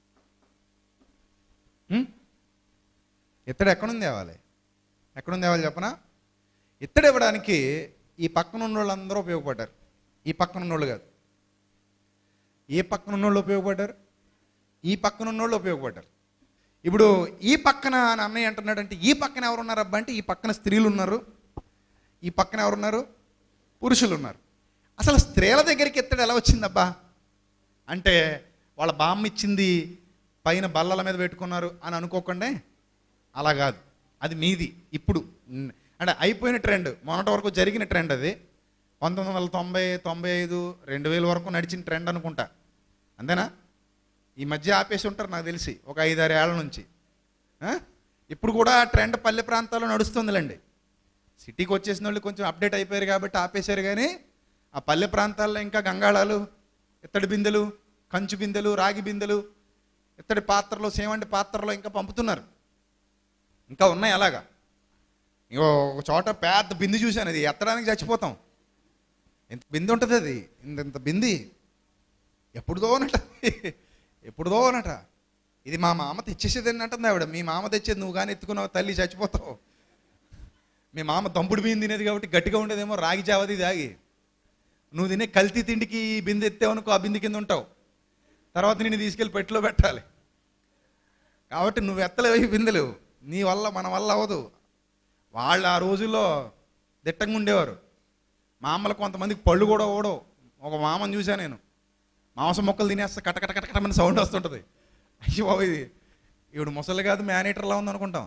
ఉం? ఇత్తడి ఎక్కడుంది తేవాలి ఎక్కడుంది తేవాలి చెప్పనా ఇత్తడి ఇవ్వడానికి ఈ పక్కన ఉన్న వాళ్ళందరూ ఉపయోగపడ్డారు ఈ పక్కన ఉన్నోళ్ళు కాదు ఏ పక్కన ఉన్నోళ్ళు ఉపయోగపడ్డారు ఈ పక్కన ఉన్నోళ్ళు ఉపయోగపడ్డారు ఇప్పుడు ఈ పక్కన అని అన్నయ్య అంటున్నాడంటే ఈ పక్కన ఎవరు ఉన్నారు అబ్బా అంటే ఈ పక్కన స్త్రీలు ఉన్నారు ఈ పక్కన ఎవరున్నారు పురుషులు ఉన్నారు అసలు స్త్రీల దగ్గరికి ఎత్తడు ఎలా వచ్చిందబ్బా అంటే వాళ్ళ బామ్మ ఇచ్చింది పైన బల్లల మీద పెట్టుకున్నారు అని అనుకోకండి అలా కాదు అది మీది ఇప్పుడు ఉమ్, అంటే అయిపోయిన ట్రెండ్ మొన్నటి వరకు జరిగిన ట్రెండ్ అది పంతొమ్మిది వందల తొంభై తొంభై ఐదు రెండు వేల వరకు నడిచిన ట్రెండ్ అనుకుంటా అంతేనా ఈ మధ్య ఆపేసి ఉంటారు నాకు తెలిసి ఒక ఐదారు ఏళ్ళ నుంచి ఆ? ఇప్పుడు కూడా ఆ ట్రెండ్ పల్లె ప్రాంతాల్లో నడుస్తుందిలేండి సిటీకి వచ్చేసిన వాళ్ళు కొంచెం అప్డేట్ అయిపోయారు కాబట్టి ఆపేశారు కానీ ఆ పల్లె ప్రాంతాల్లో ఇంకా గంగాళాలు ఇత్తడి బిందెలు కంచు బిందెలు రాగి బిందెలు ఇత్తడి పాత్రలో సేవంటి పాత్రలో ఇంకా పంపుతున్నారు ఇంకా ఉన్నాయి అలాగా ఇంకో ఒక చోట పెద్ద బింది చూశాను అది ఎత్తడానికి చచ్చిపోతాం ఎంత బింది ఉంటుంది అది ఇంత ఇంత బింది ఎప్పుడుదోనట ఎప్పుడుదోనట ఇది మా మామ తెచ్చేసేది అంటుంది ఆవిడ మీ మామ తెచ్చేది నువ్వు కానీ ఎత్తుకున్నావు తల్లి చచ్చిపోతావు మీ మామ దంపుడు బియ్యం తినేది కాబట్టి గట్టిగా ఉండేదేమో రాగి జావది దాగి నువ్వు తినే కల్తీ తిండికి ఈ బిందె ఎత్తావనుకో ఆ బిందె కింద ఉంటావు తర్వాత నిన్ను తీసుకెళ్ళి పెట్టిలో పెట్టాలి కాబట్టి నువ్వు ఎత్తలేవు ఈ బిందెలు నీ వల్ల మన వల్ల అవ్వదు వాళ్ళు ఆ రోజుల్లో దిట్టంగా ఉండేవారు మామలు కొంతమందికి పళ్ళు కూడా ఓడవు ఒక మామని చూసా నేను మాంసం మొక్కలు తినేస్తే కట కట కట కటమని సౌండ్ వస్తుంటుంది అయ్యో బాబు ఇది ఈవిడ ముసలి కాదు మేనేటర్లా ఉందనుకుంటాం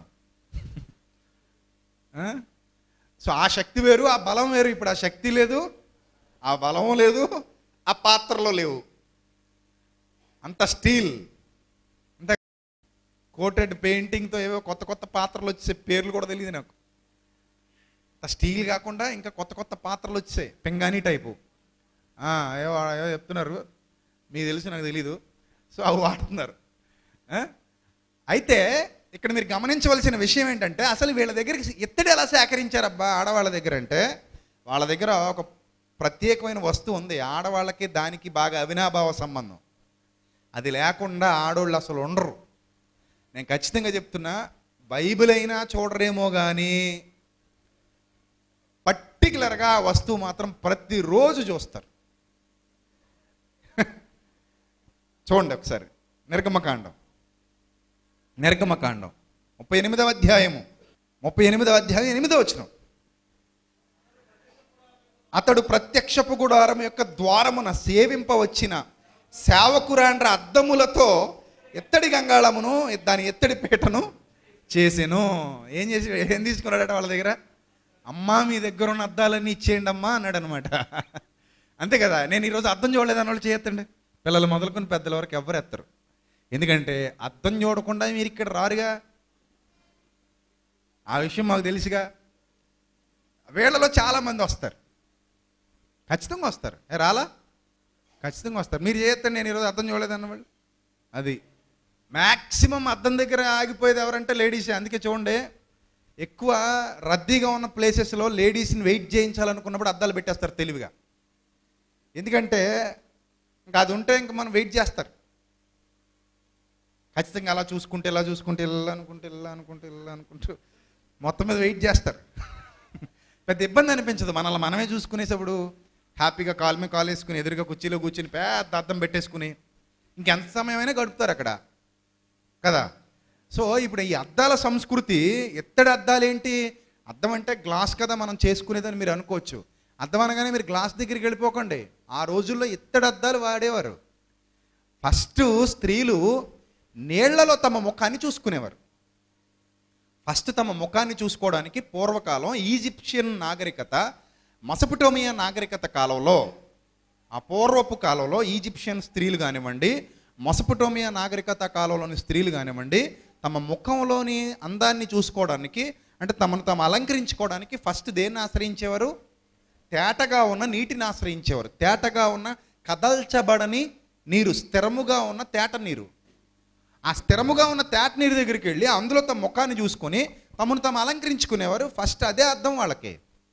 ఆ? సో ఆ శక్తి వేరు ఆ బలం వేరు ఇప్పుడు ఆ శక్తి లేదు ఆ బలం లేదు ఆ పాత్రలో లేవు అంత స్టీల్ అంత కోటెడ్ పెయింటింగ్తో ఏవో కొత్త కొత్త పాత్రలు వచ్చే పేర్లు కూడా తెలియదు నాకు అంత స్టీల్ కాకుండా ఇంకా కొత్త కొత్త పాత్రలు వచ్చాయి పింగాణి టైపు ఆ, ఏవో ఏవో చెప్తున్నారు మీకు తెలుసు నాకు తెలీదు సో అవి వాడుతున్నారు ఆ? అయితే ఇక్కడ మీరు గమనించవలసిన విషయం ఏంటంటే అసలు వీళ్ళ దగ్గరికి ఎత్తడి ఎలా సేకరించారబ్బా ఆడవాళ్ళ దగ్గర అంటే వాళ్ళ దగ్గర ఒక ప్రత్యేకమైన వస్తువు ఉంది ఆడవాళ్ళకి దానికి బాగా అవినాభావ సంబంధం అది లేకుండా ఆడోళ్ళు అసలు ఉండరు నేను ఖచ్చితంగా చెప్తున్నా బైబిల్ అయినా చూడరేమో కానీ పర్టికులర్గా ఆ వస్తువు మాత్రం ప్రతిరోజు చూస్తారు చూడండి ఒకసారి నిర్గమకాండం నిర్గమకాండం ముప్పై ఎనిమిదవ అధ్యాయము ముప్పై ఎనిమిదవ అధ్యాయం ఎనిమిదవ వచ్చిన అతడు ప్రత్యక్షపు గుడారం యొక్క ద్వారమున సేవింపవచ్చిన సేవకురాండ్ర అద్దములతో ఎత్తడి గంగాళమును దాని ఎత్తడి పీటను చేసెను ఏం చేసి ఏం తీసుకున్నాడట వాళ్ళ దగ్గర అమ్మా మీ దగ్గర ఉన్న అద్దాలన్నీ ఇచ్చేయండి అమ్మా అన్నాడు అనమాట అంతే కదా నేను ఈరోజు అద్దం చూడలేదు అన్న వాళ్ళు చేయొద్దండి పిల్లలు మొదలుకొని పెద్దల వరకు ఎవరు ఎత్తరు ఎందుకంటే అద్దం చూడకుండా మీరు ఇక్కడ రారుగా ఆ విషయం మాకు తెలుసుగా వీళ్ళలో చాలామంది వస్తారు ఖచ్చితంగా వస్తారు ఏ రాలా ఖచ్చితంగా వస్తారు మీరు చేస్తే నేను ఈరోజు అర్థం చూడలేదు అన్నవాళ్ళు అది మ్యాక్సిమం అద్దం దగ్గర ఆగిపోయేది ఎవరంటే లేడీసే అందుకే చూడండి ఎక్కువ రద్దీగా ఉన్న ప్లేసెస్లో లేడీస్ని వెయిట్ చేయించాలనుకున్నప్పుడు అద్దాలు పెట్టేస్తారు తెలివిగా ఎందుకంటే ఇంకా అది ఉంటే ఇంకా మనం వెయిట్ చేస్తారు ఖచ్చితంగా అలా చూసుకుంటే ఇలా చూసుకుంటే ఇలా అనుకుంటే ఇలా అనుకుంటే ఇలా అనుకుంటూ మొత్తం మీద వెయిట్ చేస్తారు పెద్ద ఇబ్బంది అనిపించదు మనల్ని మనమే చూసుకునేటప్పుడు హ్యాపీగా కాల్ మీద కాల్ వేసుకుని ఎదురుగా కుర్చీలో కూర్చుని పెద్ద అద్దం పెట్టేసుకుని ఇంకెంత సమయమైనా గడుపుతారు అక్కడ కదా సో ఇప్పుడు ఈ అద్దాల సంస్కృతి ఎత్తడి అద్దాలు ఏంటి అద్దం అంటే గ్లాస్ కదా మనం చేసుకునేదని మీరు అనుకోవచ్చు అద్దం అనగానే మీరు గ్లాస్ దగ్గరికి వెళ్ళిపోకండి ఆ రోజుల్లో ఇత్తడి అద్దాలు వాడేవారు ఫస్ట్ స్త్రీలు నీళ్లలో తమ ముఖాన్ని చూసుకునేవారు ఫస్ట్ తమ ముఖాన్ని చూసుకోవడానికి పూర్వకాలం ఈజిప్షియన్ నాగరికత మసపుటోమియా నాగరికత కాలంలో ఆ పూర్వపు కాలంలో ఈజిప్షియన్ స్త్రీలు కానివ్వండి మొసపుటోమియా నాగరికత కాలంలోని స్త్రీలు కానివ్వండి తమ ముఖంలోని అందాన్ని చూసుకోవడానికి అంటే తమను తాము అలంకరించుకోవడానికి ఫస్ట్ దేన్ని ఆశ్రయించేవారు తేటగా ఉన్న నీటిని ఆశ్రయించేవారు తేటగా ఉన్న కదల్చబడని నీరు స్థిరముగా ఉన్న తేట నీరు ఆ స్థిరముగా ఉన్న తేట నీరు దగ్గరికి వెళ్ళి అందులో తమ ముఖాన్ని చూసుకొని తమను తాము అలంకరించుకునేవారు ఫస్ట్ అదే అర్థం వాళ్ళకి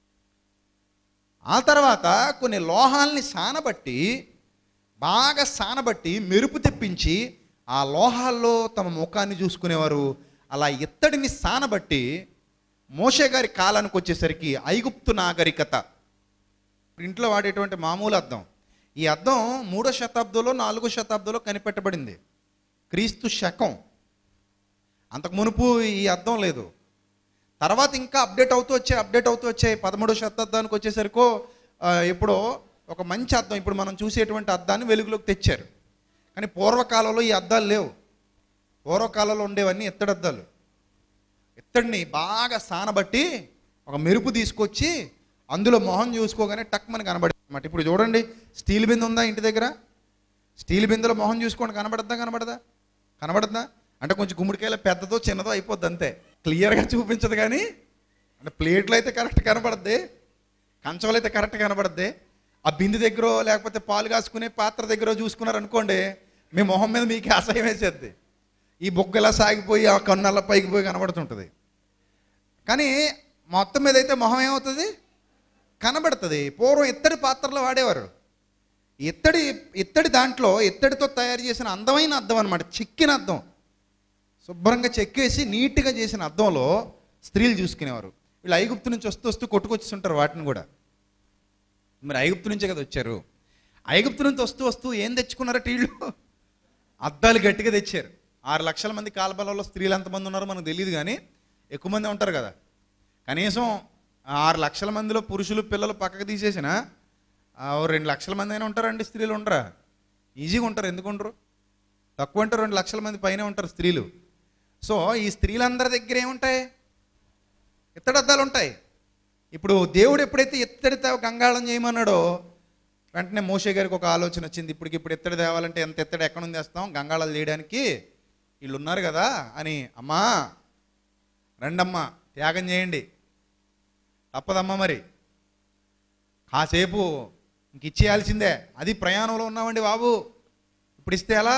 ఆ తర్వాత కొన్ని లోహాల్ని సానబట్టి బాగా సానబట్టి మెరుపు తెప్పించి ఆ లోహాల్లో తమ ముఖాన్ని చూసుకునేవారు అలా ఇత్తడిని సానబట్టి మోషే గారి కాలానికి వచ్చేసరికి ఐగుప్తు నాగరికత ఇంట్లో వాడేటువంటి మామూలు అద్దం ఈ అద్దం మూడో శతాబ్దంలో నాలుగో శతాబ్దంలో కనిపెట్టబడింది క్రీస్తు శకం అంతకు మునుపు ఈ అద్దం లేదు తర్వాత ఇంకా అప్డేట్ అవుతూ వచ్చాయి అప్డేట్ అవుతూ వచ్చాయి పదమూడో శతాబ్దానికి వచ్చేసరికో ఆ, ఎప్పుడో ఒక మంచి అద్దం ఇప్పుడు మనం చూసేటువంటి అద్దాన్ని వెలుగులోకి తెచ్చారు కానీ పూర్వకాలంలో ఈ అద్దాలు లేవు పూర్వకాలంలో ఉండేవన్నీ ఎత్తడి అద్దాలు ఇత్తడిని బాగా సానబట్టి ఒక మెరుపు తీసుకొచ్చి అందులో మొహం చూసుకోగానే టక్ మనకి కనబడింది అనమాట ఇప్పుడు చూడండి స్టీల్ బిందె ఉందా ఇంటి దగ్గర స్టీల్ బిందెలో మొహం చూసుకోండి కనబడద్దా కనబడదా కనబడద్దా అంటే కొంచెం గుమ్మడికాయల పెద్దదో చిన్నదో అయిపోద్ది అంతే క్లియర్గా చూపించదు కానీ అంటే ప్లేట్లు అయితే కరెక్ట్ కనబడద్ది కంచంలో అయితే కరెక్ట్ కనబడద్ది ఆ బిందె దగ్గర లేకపోతే పాలు కాసుకునే పాత్ర దగ్గర చూసుకున్నారు అనుకోండి మీ మొహం మీద మీకు అసహ్యం వేసేద్ది ఈ బొక్క ఇలా సాగిపోయి ఆ కన్ను పైకి పోయి కనబడుతుంటుంది కానీ మొత్తం మీద అయితే మొహం ఏమవుతుంది కనబడుతుంది పూర్వం ఇత్తడి పాత్రలో వాడేవారు ఇత్తడి ఇత్తడి దాంట్లో ఇత్తడితో తయారు చేసిన అందమైన అద్దం అనమాట చెక్కిన అద్దం శుభ్రంగా చెక్కేసి నీట్గా చేసిన అద్దంలో స్త్రీలు చూసుకునేవారు వీళ్ళు ఐగుప్తు నుంచి వస్తూ వస్తూ కొట్టుకొచ్చుంటారు వాటిని కూడా మరి ఐగుప్తు నుంచే కదా వచ్చారు ఐగుప్తు నుంచి వస్తూ వస్తూ ఏం తెచ్చుకున్నారట వీళ్ళు అద్దాలు గట్టిగా తెచ్చారు ఆరు లక్షల మంది కాలబలంలో స్త్రీలు ఎంతమంది ఉన్నారో మనకు తెలియదు కానీ ఎక్కువ మంది ఉంటారు కదా కనీసం ఆరు లక్షల మందిలో పురుషులు పిల్లలు పక్కకు తీసేసిన ఆ, ఓ రెండు లక్షల మంది అయినా ఉంటారండి స్త్రీలు ఉండరా ఈజీగా ఉంటారు ఎందుకు ఉండరు తక్కువ అంటే రెండు లక్షల మంది పైన ఉంటారు స్త్రీలు సో ఈ స్త్రీలందరి దగ్గర ఏముంటాయి ఇత్తడి అద్దాలు ఉంటాయి ఇప్పుడు దేవుడు ఎప్పుడైతే ఇత్తడితో గంగాళం చేయమన్నాడో వెంటనే మోషే గారికి ఒక ఆలోచన వచ్చింది ఇప్పటికి ఇప్పుడు ఇత్తడి తేవాలంటే ఎంత ఇత్తడి ఎక్కడ నుంచి తెస్తాం గంగాళాలు చేయడానికి వీళ్ళు ఉన్నారు కదా అని అమ్మా రండమ్మా త్యాగం చేయండి తప్పదమ్మా మరి కాసేపు ఇంక ఇచ్చేయాల్సిందే అది ప్రయాణంలో ఉన్నామండి బాబు ఇప్పుడు ఇస్తే ఎలా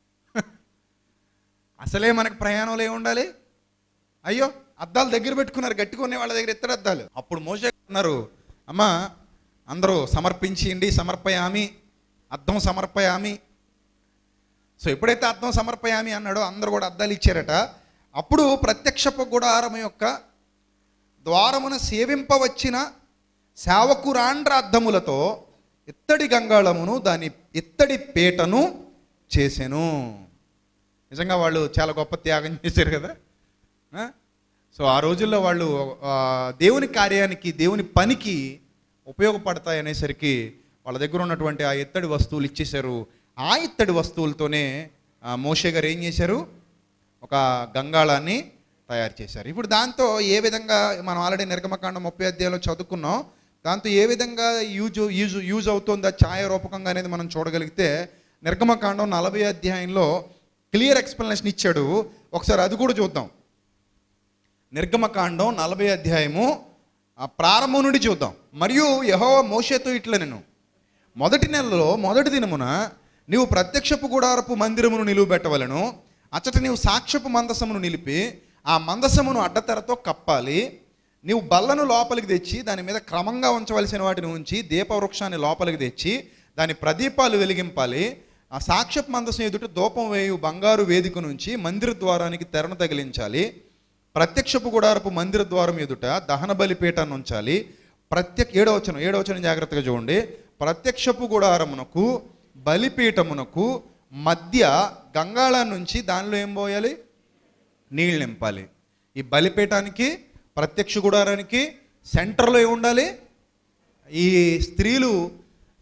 అసలే మనకు ప్రయాణంలో ఏమి ఉండాలి అయ్యో అద్దాలు దగ్గర పెట్టుకున్నారు గట్టికొనే వాళ్ళ దగ్గర ఇత్తడి అద్దాలు అప్పుడు మోసే అన్నారు అమ్మా అందరూ సమర్పించేయండి సమర్పయామి అద్దం సమర్పయామి సో ఎప్పుడైతే అద్దం సమర్పయామి అన్నాడో అందరూ కూడా అద్దాలు ఇచ్చారట అప్పుడు ప్రత్యక్షపు గుడారం యొక్క ద్వారమున సేవింపవచ్చిన సేవకురాండ్ర అద్దములతో ఇత్తడి గంగాళమును దాని ఇత్తడి పీటను చేసెను నిజంగా వాళ్ళు చాలా గొప్ప త్యాగం చేశారు కదా ఆ? సో ఆ రోజుల్లో వాళ్ళు ఆ, దేవుని కార్యానికి దేవుని పనికి ఉపయోగపడతాయి అనేసరికి వాళ్ళ దగ్గర ఉన్నటువంటి ఆ ఇత్తడి వస్తువులు ఇచ్చేశారు ఆ ఇత్తడి వస్తువులతోనే ఆ, మోషే గారు ఏం చేశారు ఒక గంగాళాన్ని తయారు చేశారు ఇప్పుడు దాంతో ఏ విధంగా మనం ఆల్రెడీ నిర్గమకాండం ముప్పై అధ్యాయంలో చదువుకున్నాం దాంతో ఏ విధంగా యూజ్ యూజ్ యూజ్ అవుతుందా ఛాయ రూపకంగా అనేది మనం చూడగలిగితే నిర్గమకాండం నలభై అధ్యాయంలో క్లియర్ ఎక్స్ప్లెనేషన్ ఇచ్చాడు ఒకసారి అది కూడా చూద్దాం నిర్గమకాండం నలభై అధ్యాయము ఆ ప్రారంభం నుండి చూద్దాం మరియు యహో మోషేతో ఇట్ల నేను మొదటి నెలలో మొదటి దినమున నీవు ప్రత్యక్షపు గుడారపు మందిరమును నిలువబెట్టవలను అచ్చట నీవు సాక్ష్యపు మందసమును నిలిపి ఆ మందసమును అడ్డతెరతో కప్పాలి నీవు బల్లను లోపలికి తెచ్చి దాని మీద క్రమంగా ఉంచవలసిన వాటిని ఉంచి దీపవృక్షాన్ని లోపలికి తెచ్చి దాని ప్రదీపాలు వెలిగింపాలి ఆ సాక్ష్యపు మందసం ఎదుట దూపం వేయు బంగారు వేదిక నుంచి మందిర ద్వారానికి తెరను తగిలించాలి ప్రత్యక్షపు గుడారపు మందిర ద్వారం ఎదుట దహన బలిపీఠాన్ని ఉంచాలి ప్రత్యక్ష ఏడవచనం ఏడవచనం జాగ్రత్తగా చూడండి ప్రత్యక్షపు గుడారమునకు బలిపీఠమునకు మధ్య గంగాళం నుంచి దానిలో ఏం పోయాలి నీళ్ళు నింపాలి ఈ బలిపీఠానికి ప్రత్యక్ష గుడారానికి సెంటర్లో ఏమి ఉండాలి ఈ స్త్రీలు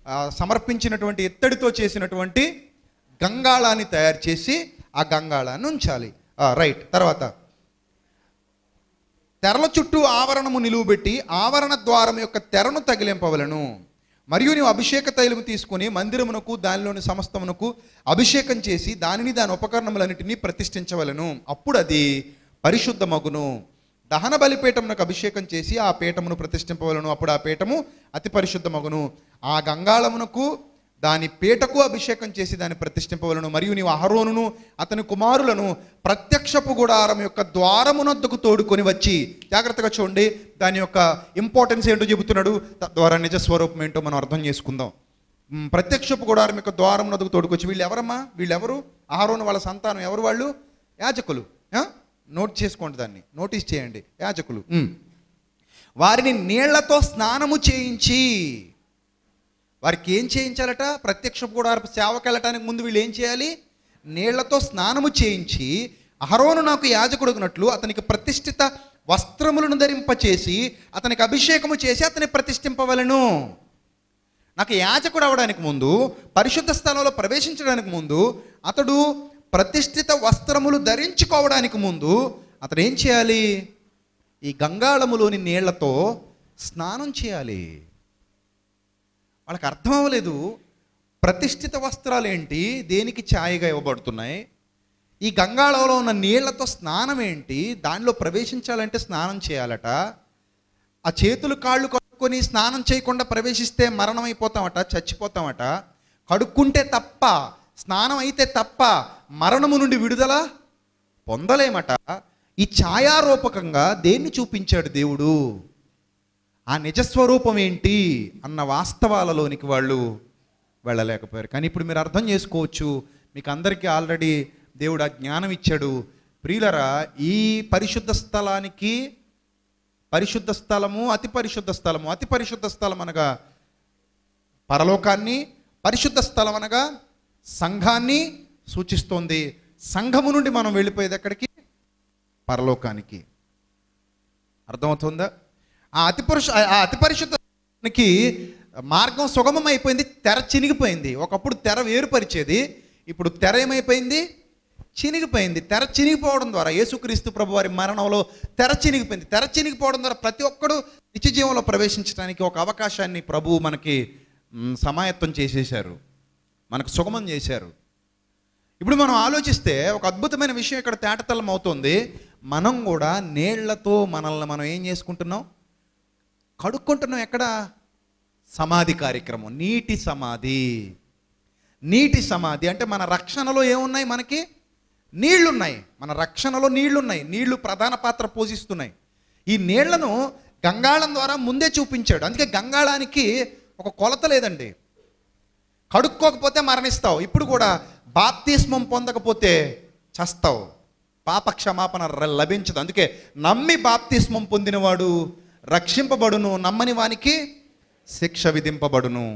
ఆ, సమర్పించినటువంటి ఎత్తడితో చేసినటువంటి గంగాళాన్ని తయారు చేసి ఆ గంగాళాన్ని ఉంచాలి ఆ, రైట్ తర్వాత తెరల చుట్టూ ఆవరణము నిలువబెట్టి ఆవరణ ద్వారం యొక్క తెరను తగిలింపవలను మరియు నీవు అభిషేక తైలము తీసుకొని మందిరమునకు దానిలోని సమస్తమునకు అభిషేకం చేసి దానిని దాని ఉపకరణములన్నిటినీ ప్రతిష్ఠించవలను అప్పుడు అది పరిశుద్ధ మగును దహన బలిపీఠమునకు అభిషేకం చేసి ఆ పీఠమును ప్రతిష్ఠింపవలను అప్పుడు ఆ పీఠము అతి పరిశుద్ధ మగును ఆ గంగాళమునకు దాని పీటకు అభిషేకం చేసి దాన్ని ప్రతిష్ఠింపవలను మరియు నీవు అహరోనును అతని కుమారులను ప్రత్యక్షపు గుడారం యొక్క ద్వారమునొద్దకు తోడుకొని వచ్చి జాగ్రత్తగా చూడండి దాని యొక్క ఇంపార్టెన్స్ ఏంటో చెబుతున్నాడు తద్వారా నిజ స్వరూపం ఏంటో మనం అర్థం చేసుకుందాం మ్, ప్రత్యక్షపు గుడారం యొక్క ద్వారం నదుకు తోడుకొచ్చి వీళ్ళు ఎవరమ్మా వీళ్ళెవరు అహరోను వాళ్ళ సంతానం ఎవరు వాళ్ళు యాజకులు ఆ? నోట్ చేసుకోండి దాన్ని నోటీస్ చేయండి యాజకులు మ్. వారిని నీళ్లతో స్నానము చేయించి వారికి ఏం చేయించాలట ప్రత్యక్ష గుడారపు సేవకు వెళ్ళటానికి ముందు వీళ్ళు ఏం చేయాలి నీళ్లతో స్నానము చేయించి అహరోను నాకు యాజకుడుగునట్లు అతనికి ప్రతిష్ఠిత వస్త్రములను ధరింపచేసి అతనికి అభిషేకము చేసి అతని ప్రతిష్ఠింపవలను నాకు యాజకుడు అవడానికి ముందు పరిశుద్ధ స్థలంలో ప్రవేశించడానికి ముందు అతడు ప్రతిష్ఠిత వస్త్రములు ధరించుకోవడానికి ముందు అతడు ఏం చేయాలి ఈ గంగాళములోని నీళ్లతో స్నానం చేయాలి వాళ్ళకి అర్థం అవ్వలేదు ప్రతిష్ఠిత వస్త్రాలు ఏంటి దేనికి ఛాయగా ఇవ్వబడుతున్నాయి ఈ గంగాళంలో ఉన్న నీళ్లతో స్నానం ఏంటి దానిలో ప్రవేశించాలంటే స్నానం చేయాలట ఆ చేతులు కాళ్ళు కడుక్కొని స్నానం చేయకుండా ప్రవేశిస్తే మరణం అయిపోతామట చచ్చిపోతామట కడుక్కుంటే తప్ప స్నానం అయితే తప్ప మరణము నుండి విడుదల పొందలేమట ఈ ఛాయారూపకంగా దేన్ని చూపించాడు దేవుడు ఆ నిజస్వరూపం ఏంటి అన్న వాస్తవాలలోనికి వాళ్ళు వెళ్ళలేకపోయారు కానీ ఇప్పుడు మీరు అర్థం చేసుకోవచ్చు మీకు అందరికీ ఆల్రెడీ దేవుడు ఆ జ్ఞానం ఇచ్చాడు ప్రియులరా ఈ పరిశుద్ధ స్థలానికి పరిశుద్ధ స్థలము అతి పరిశుద్ధ స్థలము అతి పరిశుద్ధ స్థలం అనగా పరలోకాన్ని పరిశుద్ధ స్థలం అనగా సంఘాన్ని సూచిస్తోంది సంఘము నుండి మనం వెళ్ళిపోయేది ఎక్కడికి పరలోకానికి అర్థమవుతుందా ఆ అతి పురుష ఆ అతి పరిశుద్ధానికి మార్గం సుగమం అయిపోయింది తెర చినిగిపోయింది ఒకప్పుడు తెర వేరుపరిచేది ఇప్పుడు తెర ఏమైపోయింది చినిగిపోయింది తెర చినిగిపోవడం ద్వారా యేసుక్రీస్తు ప్రభు వారి మరణంలో తెర చినిగిపోయింది తెర చినిగిపోవడం ద్వారా ప్రతి ఒక్కడు నిత్య జీవంలో ప్రవేశించడానికి ఒక అవకాశాన్ని ప్రభువు మనకి మ్, సమాయత్తం చేసేశారు మనకు సుగమం చేశారు ఇప్పుడు మనం ఆలోచిస్తే ఒక అద్భుతమైన విషయం ఇక్కడ తేటతల్లం అవుతుంది మనం కూడా నీళ్లతో మనల్ని మనం ఏం చేసుకుంటున్నాం కడుక్కుంటున్నాం ఎక్కడ సమాధి కార్యక్రమం నీటి సమాధి నీటి సమాధి అంటే మన రక్షణలో ఏమున్నాయి మనకి నీళ్లున్నాయి మన రక్షణలో నీళ్లున్నాయి నీళ్లు ప్రధాన పాత్ర పోషిస్తున్నాయి ఈ నీళ్లను గంగాళం ద్వారా ముందే చూపించాడు అందుకే గంగాళానికి ఒక కొలత లేదండి కడుక్కోకపోతే మరణిస్తావు ఇప్పుడు కూడా బాప్తిస్మం పొందకపోతే చస్తావు పాప క్షమాపణ ర- లభించదు అందుకే నమ్మి బాప్తిస్మం పొందినవాడు రక్షింపబడును నమ్మని వానికి శిక్ష విధింపబడును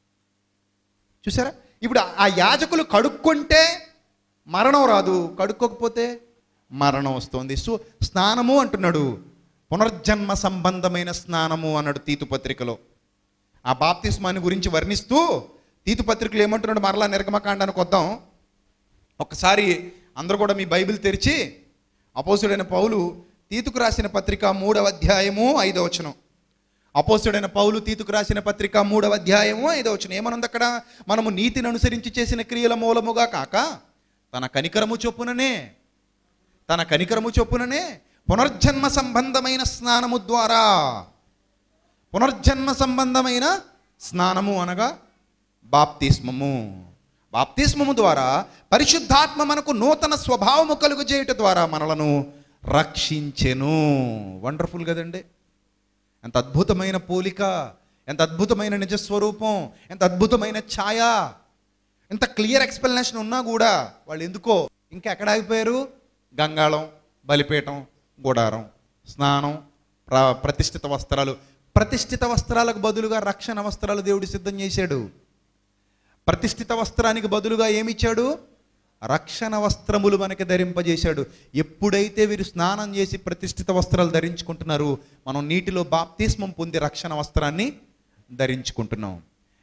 చూసారా ఇప్పుడు ఆ యాజకులు కడుక్కుంటే మరణం రాదు కడుక్కోకపోతే మరణం వస్తుంది సో స్నానము అంటున్నాడు పునర్జన్మ సంబంధమైన స్నానము అన్నాడు తీతు పత్రికలో ఆ బాప్తిస్మాన్ని గురించి వర్ణిస్తూ తీతు పత్రికలు ఏమంటున్నాడు మరలా నిర్గమకాండానికి వద్దాం ఒక్కసారి అందరూ కూడా మీ బైబిల్ తెరిచి అపోసుడైన పౌలు తీతుకు రాసిన పత్రిక మూడవ అధ్యాయము ఐదవ వచనం అపోసుడైన పౌలు తీతుకు రాసిన పత్రిక మూడవ అధ్యాయము ఐదవ వచనం ఏమనుంది అక్కడ మనము నీతిని అనుసరించి చేసిన క్రియల మూలముగా కాక తన కనికరము చొప్పుననే తన కనికరము చొప్పుననే పునర్జన్మ సంబంధమైన స్నానము ద్వారా పునర్జన్మ సంబంధమైన స్నానము అనగా బాప్తిస్మము బాప్తిస్మము ద్వారా పరిశుద్ధాత్మ మనకు నూతన స్వభావము కలుగు చేయుట ద్వారా మనలను రక్షించెను వండర్ఫుల్ కదండి ఎంత అద్భుతమైన పోలిక ఎంత అద్భుతమైన నిజస్వరూపం ఎంత అద్భుతమైన ఛాయ ఎంత క్లియర్ ఎక్స్ప్లెనేషన్ ఉన్నా కూడా వాళ్ళు ఎందుకో ఇంకా ఎక్కడ ఆగిపోయారు గంగాళం బలిపీఠం గుడారం స్నానం ప్ర ప్రతిష్ఠిత వస్త్రాలు ప్రతిష్ఠిత వస్త్రాలకు బదులుగా రక్షణ వస్త్రాలు దేవుడు సిద్ధం చేశాడు ప్రతిష్ఠిత వస్త్రానికి బదులుగా ఏమిచ్చాడు రక్షణ వస్త్రములు మనకి ధరింపజేశాడు ఎప్పుడైతే వీరు స్నానం చేసి ప్రతిష్ఠిత వస్త్రాలు ధరించుకుంటున్నారు మనం నీటిలో బాప్తిస్మం పొంది రక్షణ వస్త్రాన్ని ధరించుకుంటున్నాం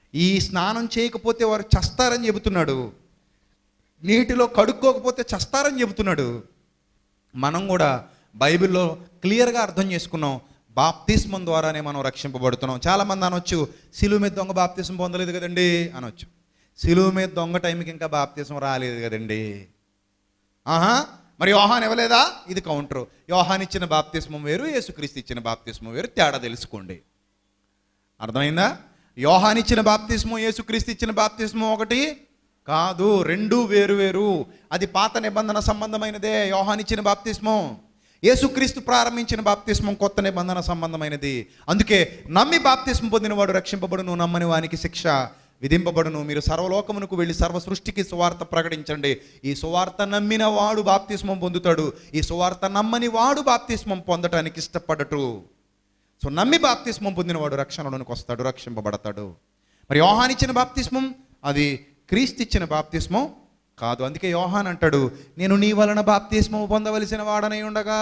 ఈ స్నానం చేయకపోతే వారు చస్తారని చెబుతున్నాడు నీటిలో కడుక్కోకపోతే చస్తారని చెబుతున్నాడు మనం కూడా బైబిల్లో క్లియర్గా అర్థం చేసుకున్నాం బాప్తిస్మం ద్వారానే మనం రక్షింపబడుతున్నాం చాలామంది అనొచ్చు సిలువ మీద దొంగ బాప్తిస్మం పొందలేదు కదండి అనొచ్చు సిలువ మీద దొంగ టైంకి ఇంకా బాప్తిస్మం రాలేదు కదండి ఆహా మరి యోహాన్ ఇవ్వలేదా ఇది కౌంటర్ యోహాన్ ఇచ్చిన బాప్తిస్మం వేరు యేసుక్రీస్తు ఇచ్చిన బాప్తిస్మం వేరు తేడా తెలుసుకోండి అర్థమైందా యోహాన్ ఇచ్చిన బాప్తిస్మం యేసుక్రీస్తు ఇచ్చిన బాప్తిస్మం ఒకటి కాదు రెండు వేరు వేరు అది పాత నిబంధన సంబంధమైనదే యోహాన్ ఇచ్చిన బాప్తిస్మం యేసుక్రీస్తు ప్రారంభించిన బాప్తిస్మం కొత్త నిబంధన సంబంధమైనది అందుకే నమ్మి బాప్తిస్మం పొందినవాడు రక్షింపబడును నమ్మని వానికి శిక్ష విధింపబడును మీరు సర్వలోకమునకు వెళ్ళి సర్వ సృష్టికి సువార్త ప్రకటించండి ఈ సువార్త నమ్మిన వాడు బాప్తిస్మం పొందుతాడు ఈ సువార్త నమ్మని వాడు బాప్తిస్మం పొందటానికి ఇష్టపడటు సో నమ్మి బాప్తిస్మం పొందినవాడు రక్షణలోనికి వస్తాడు రక్షింపబడతాడు మరి యోహాన్ ఇచ్చిన బాప్తిస్మం అది క్రీస్తు ఇచ్చిన బాప్తిస్మం కాదు అందుకే యోహాన్ అంటాడు నేను నీ వలన బాప్తిస్మం పొందవలసిన వాడనై ఉండగా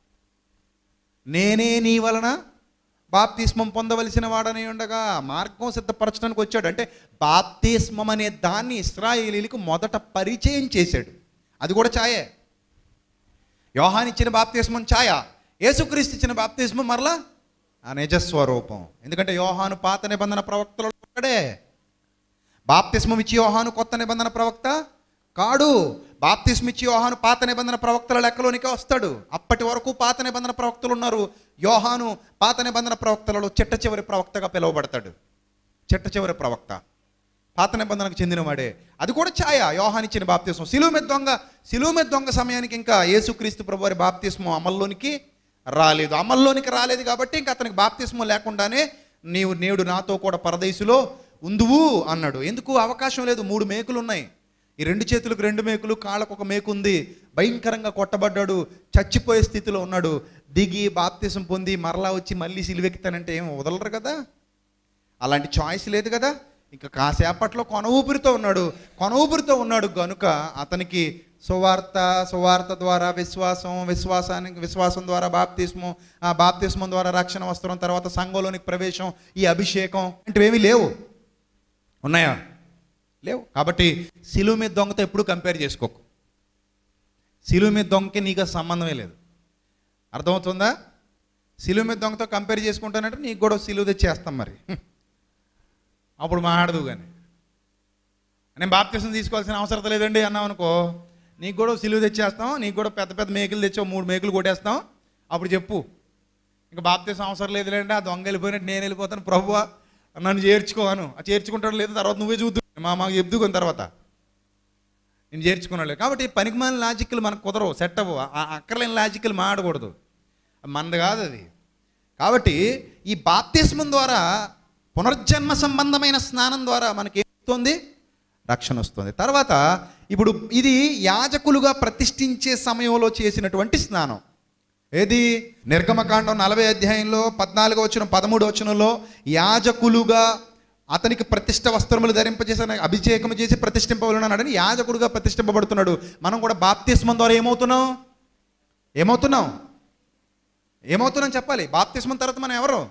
నేనే నీ వలన బాప్తిస్మం పొందవలసిన వాడనై ఉండగా మార్గం సిద్ధపరచడానికి వచ్చాడు అంటే బాప్తిస్మం అనే దాన్ని ఇస్రాయేలీలకు మొదట పరిచయం చేశాడు అది కూడా ఛాయే యోహాన్ ఇచ్చిన బాప్తిస్మం ఛాయ యేసుక్రీస్తు ఇచ్చిన బాప్తిస్మం మరలా ఆ నిజస్వరూపం ఎందుకంటే యోహాను పాత నిబంధన ప్రవక్తలో ఒకడే బాప్తిస్మం ఇచ్చి యోహాను కొత్త నిబంధన ప్రవక్త కాడు బాప్తిస్మ ఇచ్చి యోహాను పాత నిబంధన ప్రవక్తల లెక్కలోనికే వస్తాడు అప్పటి వరకు పాత నిబంధన ప్రవక్తలు ఉన్నారు యోహాను పాత నిబంధన ప్రవక్తలలో చిట్ట చివరి ప్రవక్తగా పిలువబడతాడు చిట్ట చివరి ప్రవక్త పాత నిబంధనకు చెందినవాడే అది కూడా ఛాయ యోహాన్ ఇచ్చిన బాప్తిస్మం సిలువ మీద దొంగ సిలువ మీద దొంగ సమయానికి ఇంకా యేసుక్రీస్తు ప్రభు వారి బాప్తిస్మం అమల్లోనికి రాలేదు అమల్లోనికి రాలేదు కాబట్టి ఇంకా అతనికి బాప్తిస్మం లేకుండానే నీవు నేడు నాతో కూడా పరదేశులో ఉందువు అన్నాడు ఎందుకు అవకాశం లేదు మూడు మేకులు ఉన్నాయి ఈ రెండు చేతులకు రెండు మేకులు కాళ్ళకు ఒక మేకు ఉంది భయంకరంగా కొట్టబడ్డాడు చచ్చిపోయే స్థితిలో ఉన్నాడు దిగి బాప్తిసం పొంది మరలా వచ్చి మళ్ళీ సిలువెక్కుతానంటే ఏం వదలరు కదా అలాంటి చాయిస్ లేదు కదా ఇంకా కాసేపట్లో కొన ఊపిరితో ఉన్నాడు కొన ఊపిరితో ఉన్నాడు గనుక అతనికి సువార్త సువార్త ద్వారా విశ్వాసం విశ్వాసానికి విశ్వాసం ద్వారా బాప్తిస్మం ఆ బాప్తిస్మం ద్వారా రక్షణ వస్త్రం తర్వాత సంఘంలోనికి ప్రవేశం ఈ అభిషేకం ఇలాంటివేమీ లేవు ఉన్నాయా లేవు కాబట్టి సిలువ మీద దొంగతో ఎప్పుడు కంపేర్ చేసుకోకు సిలువ మీద దొంగకి నీకు అసలు సంబంధమే లేదు అర్థమవుతుందా సిలువ మీద దొంగతో కంపేర్ చేసుకుంటానంటే నీకు కూడా సిలువ తెచ్చేస్తాం మరి అప్పుడు మాట్లాడదు కానీ నేను బాప్తిసం తీసుకోవాల్సిన అవసరం లేదండి అన్నావు అనుకో నీకు కూడా సిలువ తెచ్చేస్తాం నీకు కూడా పెద్ద పెద్ద మేకులు తెచ్చావు మూడు మేకులు కొట్టేస్తాం అప్పుడు చెప్పు ఇంకా బాప్తిసం అవసరం లేదులేండి ఆ దొంగ వెళ్ళిపోయినట్టు నేను వెళ్ళిపోతాను ప్రభువా నన్ను చేర్చుకోను ఆ చేర్చుకుంటాడు లేదు తర్వాత నువ్వే చూద్దు మా మాకు చెప్దు కొన్ని తర్వాత నేను చేర్చుకున్నాడు కాబట్టి పనికిమాలిన లాజిక్లు మనకు కుదరవు సెట్ అవ్వవు ఆ అక్కర్లేని లాజిక్లు మాడకూడదు మనది కాదు అది కాబట్టి ఈ బాప్తిస్మం ద్వారా పునర్జన్మ సంబంధమైన స్నానం ద్వారా మనకి ఏమవుతుంది రక్షణ వస్తుంది తర్వాత ఇప్పుడు ఇది యాజకులుగా ప్రతిష్ఠించే సమయంలో చేసినటువంటి స్నానం ఏది నిర్గమకాండం నలభై అధ్యాయంలో పద్నాలుగో వచ్చిన పదమూడు వచనంలో యాజకులుగా అతనికి ప్రతిష్ట వస్త్రములు ధరింపజేసిన అభిషేకం చేసి ప్రతిష్ఠింపబడినాడని యాజకుడుగా ప్రతిష్ఠింపబడుతున్నాడు మనం కూడా బాప్తిస్మం ద్వారా ఏమవుతున్నాం ఏమవుతున్నాం ఏమవుతున్నాం చెప్పాలి బాప్తిస్మం తర్వాత మనం ఎవరు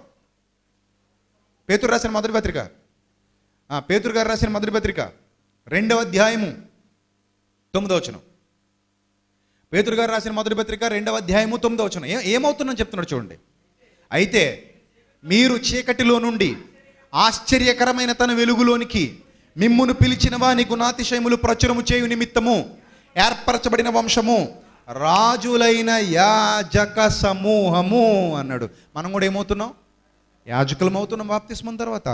పేతురు రాసిన మొదటి పత్రిక ఆ, పేతురు గారు రాసిన మొదటి పత్రిక రెండవ అధ్యాయము తొమ్మిదో వచనం పేతురు గారు రాసిన మొదటి పత్రిక రెండవ అధ్యాయము తొమ్మిదో వచనం ఏ ఏమవుతుందని చెప్తున్నాడు చూడండి అయితే మీరు చీకటిలో నుండి ఆశ్చర్యకరమైన తన వెలుగులోనికి మిమ్మును పిలిచిన వాని గుణాతిశయములు ప్రచురము చేయు నిమిత్తము ఏర్పరచబడిన వంశము రాజులైన యాజక సమూహము అన్నాడు మనం కూడా ఏమవుతున్నాం యాజకులం అవుతున్నాం బాప్తిస్మం తర్వాత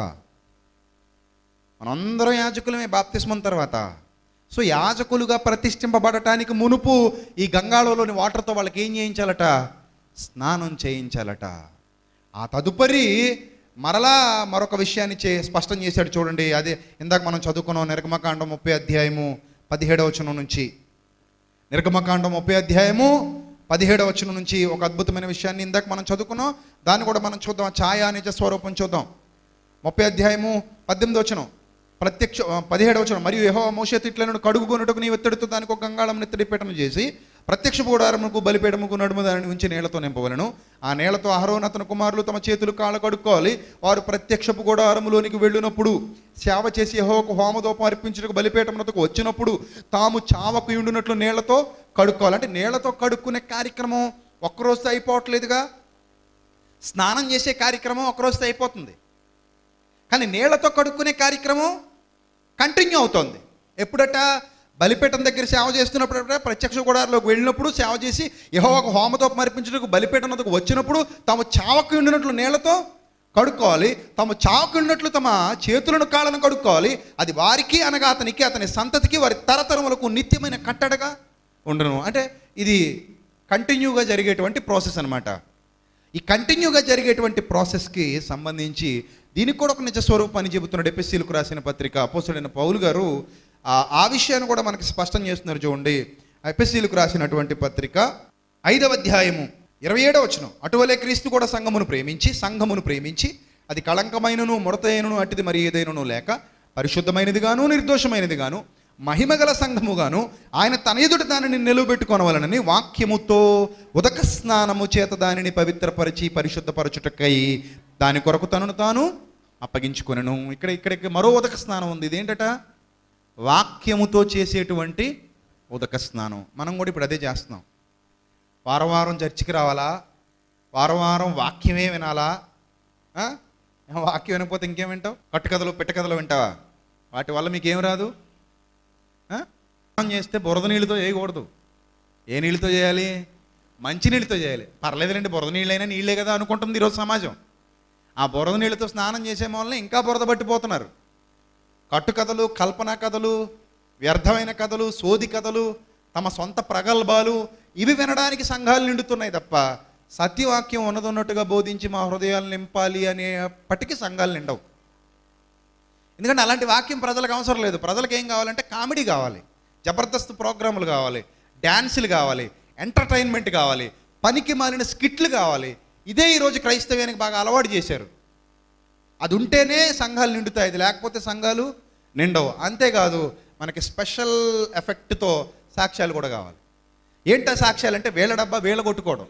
మనందరం యాజకులమే బాప్తిస్మం తర్వాత సో యాజకులుగా ప్రతిష్ఠింపబడటానికి మునుపు ఈ గంగాళంలోని వాటర్తో వాళ్ళకి ఏం చేయించాలట స్నానం చేయించాలట ఆ తదుపరి మరలా మరొక విషయాన్ని చే స్పష్టం చేశాడు చూడండి అదే ఇందాక మనం చదువుకున్నాం నిర్గమకాండం ముప్పై అధ్యాయము పదిహేడవ వచనం నుంచి నిర్గమకాండం ముప్పై అధ్యాయము పదిహేడవ వచనం నుంచి ఒక అద్భుతమైన విషయాన్ని ఇందాక మనం చదువుకున్నాం దాన్ని కూడా మనం చూద్దాం ఛాయా నిజ స్వరూపం చూద్దాం ముప్పై అధ్యాయము పద్దెనిమిది వచనం ప్రత్యక్ష పదిహేడు వచనం మరియు యహో మోషేతు ఇట్లను కడుగుకొనుటకు నీ ఎత్తడితో దానికి ఒక గంగాళం నెత్తడి పీటను చేసి ప్రత్యక్ష గుడారముకు బలిపీఠముకు నడుము దానిని ఉంచి నీళ్లతో నింపవలను ఆ నీళ్లతో అహరోన్ అతని కుమారులు తమ చేతులు కాళ్ళ కడుక్కోవాలి వారు ప్రత్యక్షపు గుడారములోనికి వెళ్ళినప్పుడు సేవ చేసి యెహోవాకు హోమదోపం అర్పించుటకు బలిపీఠమునకు వచ్చినప్పుడు తాము చావకు ఉండునట్లు నీళ్లతో కడుక్కోవాలి అంటే నీళ్లతో కడుక్కునే కార్యక్రమం ఒక్కరోజుతో అయిపోవట్లేదుగా స్నానం చేసే కార్యక్రమం ఒక్కరోజుతో అయిపోతుంది కానీ నీళ్లతో కడుక్కునే కార్యక్రమం కంటిన్యూ అవుతోంది ఎప్పుడట బలిపీఠం దగ్గర సేవ చేస్తున్నప్పుడు ప్రత్యక్ష గుడారిలోకి వెళ్ళినప్పుడు సేవ చేసి యెహోవాకు హోమతో మర్పించడానికి బలిపీఠం వద్దకు వచ్చినప్పుడు తాము చావకు ఉండినట్లు నీళ్లతో కడుక్కోవాలి తాము చావకు ఉండినట్లు తమ చేతులను కాళ్ళను కడుక్కోవాలి అది వారికి అనగా అతనికి అతని సంతతికి వారి తరతరములకు నిత్యమైన కట్టడగా ఉండను అంటే ఇది కంటిన్యూగా జరిగేటువంటి ప్రాసెస్ అన్నమాట ఈ కంటిన్యూగా జరిగేటువంటి ప్రాసెస్కి సంబంధించి దీనికి కూడా ఒక నిజ స్వరూపాన్ని చెబుతున్నాడు ఎపిసీలకు రాసిన పత్రిక అపోసుడైన పౌలు గారు ఆ- ఆ విషయాన్ని కూడా మనకి స్పష్టం చేస్తున్నారు చూడండి ఎపిసీలకు రాసినటువంటి పత్రిక ఐదవ అధ్యాయము ఇరవై ఏడవ వచనం అటువలే క్రీస్తు కూడా సంఘమును ప్రేమించి సంఘమును ప్రేమించి అది కళంకమైనను ముడతైనను అట్టిది మరి ఏదైనను లేక పరిశుద్ధమైనది గాను నిర్దోషమైనది గాను మహిమగల సంఘముగాను ఆయన తన ఎదుట దానిని నిలువబెట్టుకొనవలనని వాక్యముతో ఉదక స్నానము చేత దానిని పవిత్రపరిచి పరిశుద్ధపరచుటకై దాని కొరకు తనను తాను అప్పగించుకొనను ఇక్కడ ఇక్కడ మరో ఉదక స్నానం ఉంది ఇదేంటట వాక్యముతో చేసేటువంటి ఉదక స్నానం మనం కూడా ఇప్పుడు అదే చేస్తున్నాం వారం వారం చర్చికి రావాలా వారం వారం వాక్యమే వినాలా ఆ? వాక్యం వినకపోతే ఇంకేం వింటావు కట్టుకథలు పెట్టకథలు వింటావా వాటి వల్ల మీకేం రాదు ఆ? స్నానం చేస్తే బురద నీళ్ళతో చేయకూడదు ఏ నీళ్ళతో చేయాలి మంచి నీళ్ళతో చేయాలి పర్లేదులేండి బురద నీళ్ళైనా నీళ్ళే కదా అనుకుంటుంది ఈరోజు సమాజం ఆ బురద నీళ్ళతో స్నానం చేసే వల్ల ఇంకా బురద పట్టిపోతున్నారు కట్టుకథలు కల్పన కథలు వ్యర్థమైన కథలు సోది కథలు తమ సొంత ప్రగల్భాలు ఇవి వినడానికి సంఘాలు నిండుతున్నాయి తప్ప సత్యవాక్యం ఉన్నదన్నట్టుగా బోధించి మా హృదయాలు నింపాలి అనేప్పటికీ సంఘాలు నిండవు ఎందుకంటే అలాంటి వాక్యం ప్రజలకు అవసరం లేదు ప్రజలకు ఏం కావాలంటే కామెడీ కావాలి జబర్దస్త్ ప్రోగ్రాములు కావాలి డ్యాన్సులు కావాలి ఎంటర్టైన్మెంట్ కావాలి పనికి మాలిన స్కిట్లు కావాలి ఇదే ఈరోజు క్రైస్తవ్యానికి బాగా అలవాటు చేశారు అది ఉంటేనే సంఘాలు నిండుతాయి అది లేకపోతే సంఘాలు నిండవు అంతేకాదు మనకి స్పెషల్ ఎఫెక్ట్తో సాక్ష్యాలు కూడా కావాలి ఏంటా సాక్ష్యాలు అంటే వేల డబ్బా వేల కొట్టుకోవడం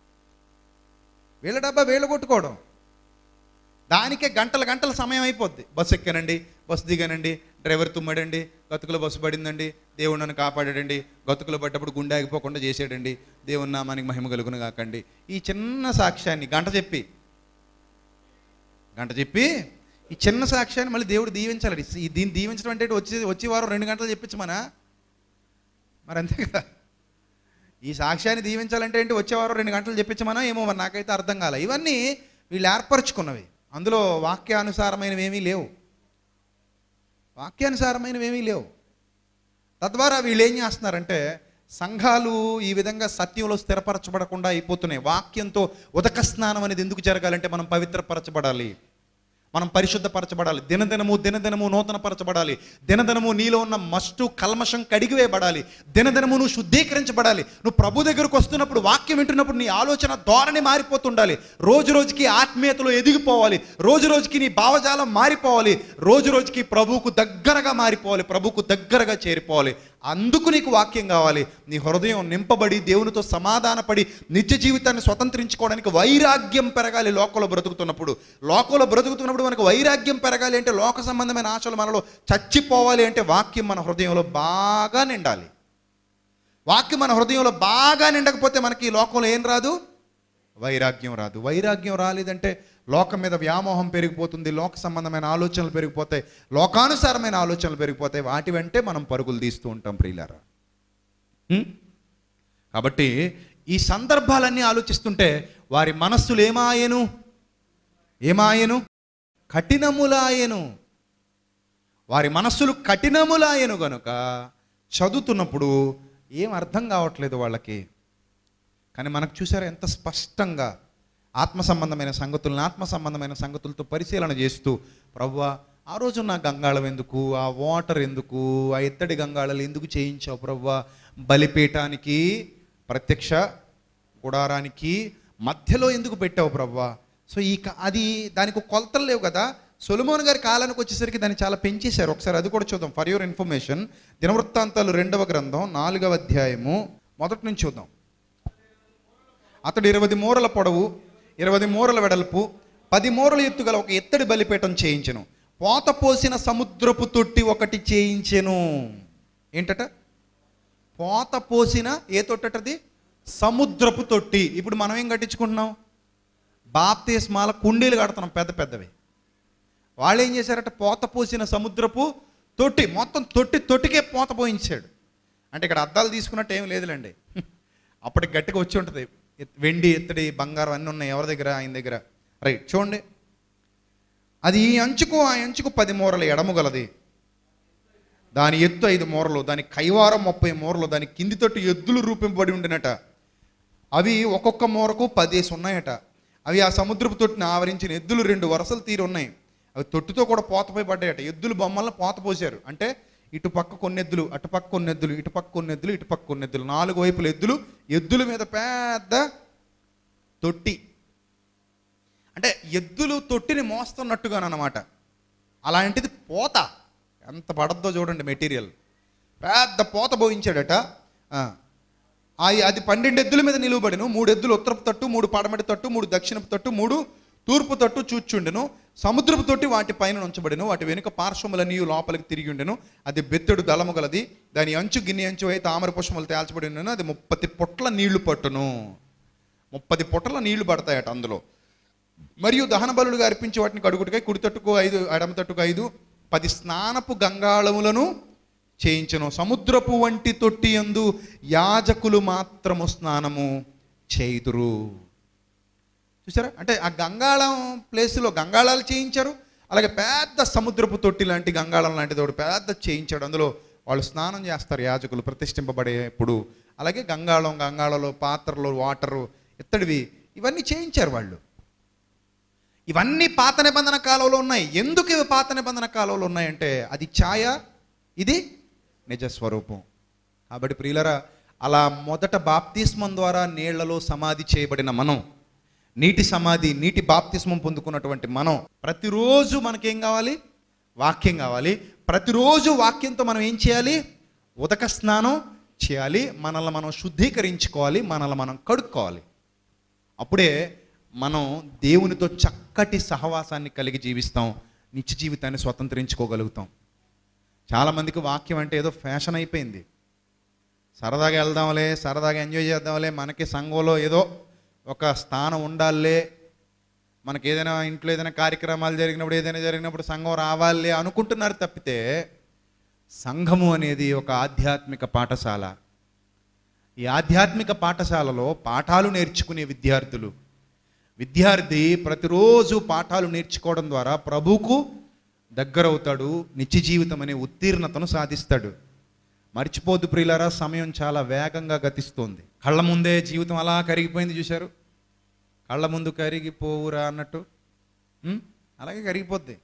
వేల డబ్బా వేల కొట్టుకోవడం దానికే గంటల గంటల సమయం అయిపోద్ది బస్సు ఎక్కానండి బస్సు దిగానండి డ్రైవర్ తుమ్మాడండి గతుకులో బస్సు పడిందండి దేవుడు నన్ను కాపాడాడండి గతుకులో పడ్డప్పుడు గుండె ఆగిపోకుండా చేసాడండి దేవుని నామానికి మహిమ కలుగును కాకండి ఈ చిన్న సాక్ష్యాన్ని గంట చెప్పి గంట చెప్పి ఈ చిన్న సాక్ష్యాన్ని మళ్ళీ దేవుడు దీవించాలి ఈ దీన్ని దీవించడం అంటే వచ్చి వచ్చే వారం రెండు గంటలు చెప్పించమనా మరి అంతే కదా ఈ సాక్ష్యాన్ని దీవించాలంటే ఏంటి వచ్చే వారం రెండు గంటలు చెప్పించమనా ఏమో మరి నాకైతే అర్థం కాలే ఇవన్నీ వీళ్ళు ఏర్పరచుకున్నవి అందులో వాక్యానుసారమైనవి ఏమీ లేవు వాక్యానుసారమైనవి ఏమీ లేవు తద్వారా వీళ్ళు ఏం చేస్తున్నారంటే సంఘాలు ఈ విధంగా సత్యంలో స్థిరపరచబడకుండా అయిపోతున్నాయి వాక్యంతో ఉదక స్నానం అనేది ఎందుకు జరగాలంటే మనం పవిత్రపరచబడాలి మనం పరిశుద్ధపరచబడాలి దినదినము దినదినము నూతనపరచబడాలి దినదినము నీలో ఉన్న మస్టు కల్మషం కడిగివేయబడాలి దినదినము నువ్వు శుద్ధీకరించబడాలి నువ్వు ప్రభు దగ్గరకు వస్తున్నప్పుడు వాక్యం వింటున్నప్పుడు నీ ఆలోచన ధోరణి మారిపోతుండాలి రోజు రోజుకి ఆత్మీయతలో ఎదిగిపోవాలి రోజు రోజుకి నీ భావజాలం మారిపోవాలి రోజు రోజుకి ప్రభువుకు దగ్గరగా మారిపోవాలి ప్రభువుకు దగ్గరగా చేరిపోవాలి అందుకు నీకు వాక్యం కావాలి నీ హృదయం నింపబడి దేవునితో సమాధానపడి నిత్య జీవితాన్ని స్వతంత్రించుకోవడానికి వైరాగ్యం పెరగాలి లోకంలో బ్రతుకుతున్నప్పుడు లోకంలో బ్రతుకుతున్నప్పుడు మనకు వైరాగ్యం పెరగాలి అంటే లోక సంబంధమైన ఆశలు మనలో చచ్చిపోవాలి అంటే వాక్యం మన హృదయంలో బాగా నిండాలి వాక్యం మన హృదయంలో బాగా నిండకపోతే మనకి ఈ లోకంలో ఏం రాదు వైరాగ్యం రాదు వైరాగ్యం రాలేదంటే లోకం మీద వ్యామోహం పెరిగిపోతుంది లోక సంబంధమైన ఆలోచనలు పెరిగిపోతాయి లోకానుసారమైన ఆలోచనలు పెరిగిపోతాయి వాటి వెంటే మనం పరుగులు తీస్తూ ఉంటాం ప్రియులారా హ్మ్? కాబట్టి ఈ సందర్భాలన్నీ ఆలోచిస్తుంటే వారి మనస్సులు ఏమాయను ఏమాయను కఠినములాయను వారి మనస్సులు కఠినములాయను గనుక చదువుతున్నప్పుడు ఏం అర్థం కావట్లేదు వాళ్ళకి కానీ మనకు చూసారా ఎంత స్పష్టంగా ఆత్మ సంబంధమైన సంగతులను ఆత్మ సంబంధమైన సంగతులతో పరిశీలన చేస్తూ ప్రవ్వా ఆ రోజు నా గంగాళం ఎందుకు ఆ వాటర్ ఎందుకు ఆ ఎత్తడి గంగాళాలు ఎందుకు చేయించావు ప్రవ్వా బలిపీఠానికి ప్రత్యక్ష గుడారానికి మధ్యలో ఎందుకు పెట్టావు ప్రవ్వా సో ఈ క- అది దానికి ఒక కొలతలు లేవు కదా సొలమోన్ గారి కాలానికి వచ్చేసరికి దాన్ని చాలా పెంచేశారు ఒకసారి అది కూడా చూద్దాం ఫర్ యువర్ ఇన్ఫర్మేషన్ దినవృత్తాంతాలు రెండవ గ్రంథం నాలుగవ అధ్యాయము మొదటి నుంచి చూద్దాం అతడు ఇరవై మూరల పొడవు ఇరవై మూరల వెడల్పు పది మూరల ఎత్తుగల ఒక ఎత్తడి బలిపీఠం చేయించెను పోత పోసిన సముద్రపు తొట్టి ఒకటి చేయించెను ఏంటట పోత పోసిన ఏ తొట్టటది సముద్రపు తొట్టి ఇప్పుడు మనం ఏం కట్టించుకుంటున్నాం బాప్తిస్మాల కుండీలు కడుతున్నాం పెద్ద పెద్దవి వాళ్ళు ఏం చేశారట పోత పోసిన సముద్రపు తొట్టి మొత్తం తొట్టి తొట్టికే పోత పోయించాడు అంటే ఇక్కడ అద్దాలు తీసుకున్నట్టు ఏం లేదులేండి అప్పటికి గట్టిగా వచ్చి ఉంటుంది ఎత్- వెండి ఎత్తడి బంగారం అన్నీ ఉన్నాయి ఎవరి దగ్గర ఆయన దగ్గర రైట్ చూడండి అది ఈ అంచుకు ఆ అంచుకు పది మూరల ఎడము గలది దాని ఎత్తు ఐదు మూరలు దాని కైవారం ముప్పై మూరలు దాని కింది తొట్టు ఎద్దులు రూపింపబడి ఉండినట అవి ఒక్కొక్క మూరకు పదేసి ఉన్నాయట అవి ఆ సముద్రపు తొట్టిని ఆవరించిన ఎద్దులు రెండు వరుసలు తీరు ఉన్నాయి అవి తొట్టుతో కూడా పోతపై పడ్డాయట ఎద్దులు బొమ్మలను పోత పోసారు అంటే ఇటు పక్క కొన్ని ఎద్దులు అటు పక్క కొన్ని ఎద్దులు ఇటు పక్క కొన్ని ఎద్దులు ఇటు పక్క కొన్ని ఎద్దులు నాలుగు వైపుల ఎద్దులు ఎద్దుల మీద పెద్ద తొట్టి అంటే ఎద్దులు తొట్టిని మోస్తున్నట్టుగానమాట అలాంటిది పోత ఎంత పడద్దో చూడండి మెటీరియల్ పెద్ద పోత పోయించాడట ఆ. ఆ- అది పన్నెండు ఎద్దుల మీద నిలువబడిను మూడు ఎద్దులు ఉత్తరపు తట్టు మూడు పడమటి తట్టు మూడు దక్షిణపు తట్టు మూడు తూర్పు తట్టు చూచుండెను సముద్రపు తొట్టి వాటి పైన ఉంచబడిను వాటి వెనుక పార్శ్వములన్నీ లోపలికి తిరిగి ఉండెను అది బెత్తెడు దళము గలది దాని అంచు గిన్నె అంచు అయితే తామర పుష్పములు తేల్చబడి ఉండెను అది ముప్పది పొట్ల నీళ్లు పట్టును ముప్పది పొట్ల నీళ్లు పడతాయట అందులో మరియు దహన బలులుగా అర్పించి వాటిని కడుగుటకై కుడి తట్టుకు ఐదు ఎడమ తట్టుకు ఐదు పది స్నానపు గంగాళములను చేయించను సముద్రపు వంటి తొట్టి యందు యాజకులు మాత్రము స్నానము చేయుదురు చూసారా అంటే ఆ గంగాళం ప్లేస్లో గంగాళాలు చేయించారు అలాగే పెద్ద సముద్రపు తొట్టి లాంటి గంగాళం లాంటిది ఒకటి పెద్ద చేయించాడు అందులో వాళ్ళు స్నానం చేస్తారు యాజకులు ప్రతిష్ఠింపబడేప్పుడు అలాగే గంగాళం గంగాళంలో పాత్రలు వాటరు ఇత్తడివి ఇవన్నీ చేయించారు వాళ్ళు ఇవన్నీ పాత నిబంధన కాలంలో ఉన్నాయి ఎందుకు ఇవి పాత నిబంధన కాలంలో ఉన్నాయంటే అది ఛాయ ఇది నిజ స్వరూపం కాబట్టి ప్రియులరా అలా మొదట బాప్తిస్మం ద్వారా నీళ్లలో సమాధి చేయబడిన మనం నీటి సమాధి నీటి బాప్తిస్మం పొందుకున్నటువంటి మనం ప్రతిరోజు మనకేం కావాలి వాక్యం కావాలి ప్రతిరోజు వాక్యంతో మనం ఏం చేయాలి ఉదక స్నానం చేయాలి మనల్ని మనం శుద్ధీకరించుకోవాలి మనల్ని మనం కడుక్కోవాలి అప్పుడే మనం దేవునితో చక్కటి సహవాసాన్ని కలిగి జీవిస్తాం నిత్య జీవితాన్ని స్వతంత్రించుకోగలుగుతాం చాలామందికి వాక్యం అంటే ఏదో ఫ్యాషన్ అయిపోయింది సరదాగా వెళ్దాంలే సరదాగా ఎంజాయ్ చేద్దాంలే మనకి సంఘంలో ఏదో ఒక స్థానం ఉండాలే మనకి ఏదైనా ఇంట్లో ఏదైనా కార్యక్రమాలు జరిగినప్పుడు ఏదైనా జరిగినప్పుడు సంఘం రావాలే అనుకుంటున్నారు తప్పితే సంఘము అనేది ఒక ఆధ్యాత్మిక పాఠశాల ఈ ఆధ్యాత్మిక పాఠశాలలో పాఠాలు నేర్చుకునే విద్యార్థులు విద్యార్థి ప్రతిరోజు పాఠాలు నేర్చుకోవడం ద్వారా ప్రభువుకు దగ్గరవుతాడు నిత్య జీవితం అనే ఉత్తీర్ణతను సాధిస్తాడు మర్చిపోద్దు ప్రియులారా సమయం చాలా వేగంగా గతిస్తోంది కళ్ళ ముందే జీవితం అలా కరిగిపోయింది చూశారు కళ్ళ ముందు కరిగిపోవురా అన్నట్టు ఉం? అలాగే కరిగిపోద్ది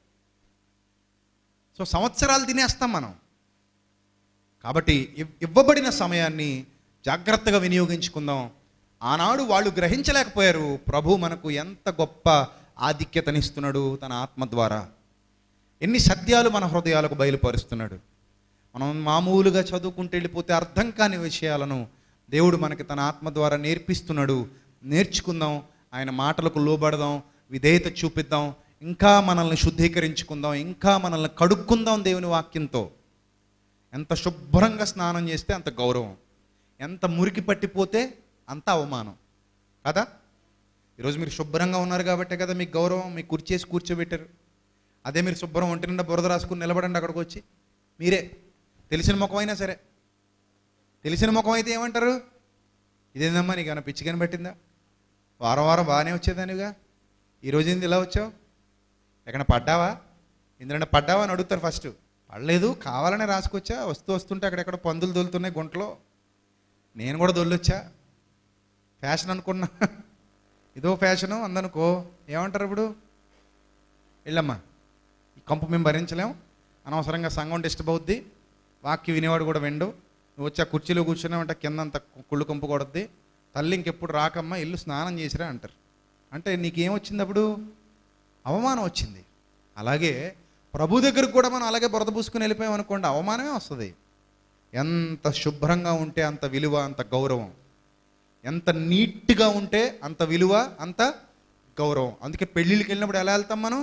సో సంవత్సరాలు తినేస్తాం మనం కాబట్టి ఇవ్- ఇవ్వబడిన సమయాన్ని జాగ్రత్తగా వినియోగించుకుందాం ఆనాడు వాళ్ళు గ్రహించలేకపోయారు ప్రభు మనకు ఎంత గొప్ప ఆధిక్యతనిస్తున్నాడు తన ఆత్మ ద్వారా ఎన్ని సత్యాలు మన హృదయాలకు బయలుపరుస్తున్నాడు మనం మామూలుగా చదువుకుంటూ వెళ్ళిపోతే అర్థం కాని విషయాలను దేవుడు మనకి తన ఆత్మ ద్వారా నేర్పిస్తున్నాడు నేర్చుకుందాం ఆయన మాటలకు లోబడదాం విధేయత చూపిద్దాం ఇంకా మనల్ని శుద్ధీకరించుకుందాం ఇంకా మనల్ని కడుక్కుందాం దేవుని వాక్యంతో ఎంత శుభ్రంగా స్నానం చేస్తే అంత గౌరవం ఎంత మురికి పట్టిపోతే అంత అవమానం కదా ఈరోజు మీరు శుభ్రంగా ఉన్నారు కాబట్టే కదా మీకు గౌరవం మీకు కుర్చేసి కూర్చోబెట్టారు అదే మీరు శుభ్రం ఒంటి నిండా బురద రాసుకుని నిలబడండి అక్కడికి వచ్చి మీరే తెలిసిన ముఖం అయినా సరే తెలిసిన ముఖం అయితే ఏమంటారు ఇదేందమ్మా నీకు ఏమైనా పిచ్చికని పెట్టిందా వారం వారం బాగానే వచ్చేదానిగా ఈరోజు ఏంది ఇలా వచ్చావు ఎక్కడ పడ్డావా ఎందుకంటే పడ్డావా అని అడుగుతారు ఫస్ట్ పడలేదు కావాలనే రాసుకొచ్చా వస్తూ వస్తుంటే అక్కడెక్కడ పందులు దొలుతున్నాయి గుంటలో నేను కూడా దొల్లొచ్చా ఫ్యాషన్ అనుకున్నా ఇదో ఫ్యాషను అందనుకో ఏమంటారు ఇప్పుడు వెళ్ళమ్మా ఈ కంపు మేము భరించలేం అనవసరంగా సంఘం డిస్టర్బ్ అవుద్ది వాక్య వినేవాడు కూడా వెండు నువ్వు వచ్చి ఆ కుర్చీలో కూర్చున్నావంటే కింద అంత కుళ్ళు కంపు కొడద్ది తల్లి ఇంకెప్పుడు రాకమ్మా ఇల్లు స్నానం చేసిరా అంటారు అంటే నీకేం వచ్చింది అప్పుడు అవమానం వచ్చింది అలాగే ప్రభు దగ్గరకు కూడా మనం అలాగే బురద పూసుకుని వెళ్ళిపోయాం అనుకోండి అవమానమే వస్తుంది ఎంత శుభ్రంగా ఉంటే అంత విలువ అంత గౌరవం ఎంత నీట్గా ఉంటే అంత విలువ అంత గౌరవం అందుకే పెళ్ళిళ్ళకి వెళ్ళినప్పుడు ఎలా వెళ్తాం మనం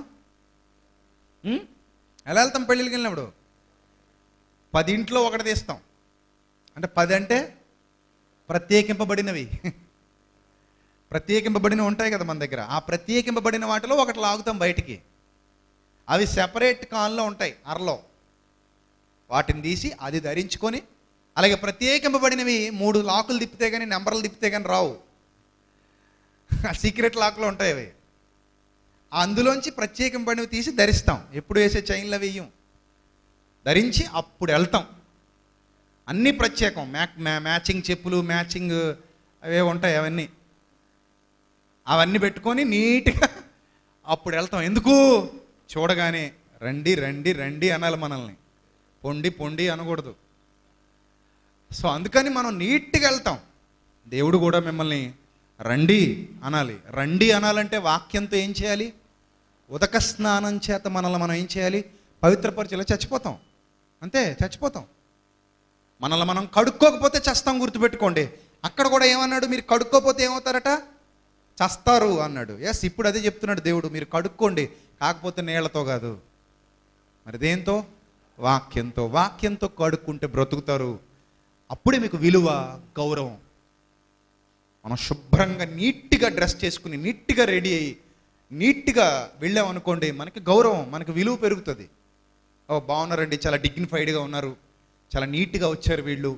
ఉం? ఎలా వెళ్తాం పెళ్ళిళ్ళకి వెళ్ళినప్పుడు పది ఇంట్లో ఒకటి తీస్తాం అంటే పది అంటే ప్రత్యేకింపబడినవి ప్రత్యేకింపబడినవి ఉంటాయి కదా మన దగ్గర ఆ ప్రత్యేకింపబడిన వాటిలో ఒకటి లాగుతాం బయటికి అవి సెపరేట్ కాన్లో ఉంటాయి అరలో వాటిని తీసి అది ధరించుకొని అలాగే ప్రత్యేకింపబడినవి మూడు లాకులు తిప్పితే కానీ నెంబర్లు తిప్పితే కానీ రావు ఆ సీక్రెట్ లాక్లో ఉంటాయి అవి అందులోంచి ప్రత్యేకింపబడినవి తీసి ధరిస్తాం ఎప్పుడు వేసే చైన్లు అవి వెయ్యం ధరించి అప్పుడు వెళ్తాం అన్నీ ప్రత్యేకం మ్యాక్ మ్యా మ్యాచింగ్ చెప్పులు మ్యాచింగ్ అవే ఉంటాయి అవన్నీ అవన్నీ పెట్టుకొని నీట్గా అప్పుడు వెళ్తాం ఎందుకు చూడగానే రండి రండి రండి అనాలి మనల్ని పొండి పొండి అనకూడదు సో అందుకని మనం నీట్గా వెళ్తాం దేవుడు కూడా మిమ్మల్ని రండి అనాలి రండి అనాలంటే వాక్యంతో ఏం చేయాలి ఉదక స్నానం చేత మనల్ని మనం ఏం చేయాలి పవిత్రపరిచేలా చచ్చిపోతాం అంతే చచ్చిపోతాం మనల్ని మనం కడుక్కోకపోతే చస్తాం గుర్తుపెట్టుకోండి అక్కడ కూడా ఏమన్నాడు మీరు కడుక్కోపోతే ఏమవుతారట చస్తారు అన్నాడు ఎస్ ఇప్పుడు అదే చెప్తున్నాడు దేవుడు మీరు కడుక్కోండి కాకపోతే నీళ్లతో కాదు మరి దేంతో వాక్యంతో వాక్యంతో కడుక్కుంటే బ్రతుకుతారు అప్పుడే మీకు విలువ గౌరవం మనం శుభ్రంగా నీట్గా డ్రెస్ చేసుకుని నీట్గా రెడీ అయ్యి నీట్గా వెళ్ళామనుకోండి మనకి గౌరవం మనకి విలువ పెరుగుతుంది ఓ బాగున్నారండి చాలా డిగ్నిఫైడ్గా ఉన్నారు చాలా నీట్గా వచ్చారు వీళ్ళు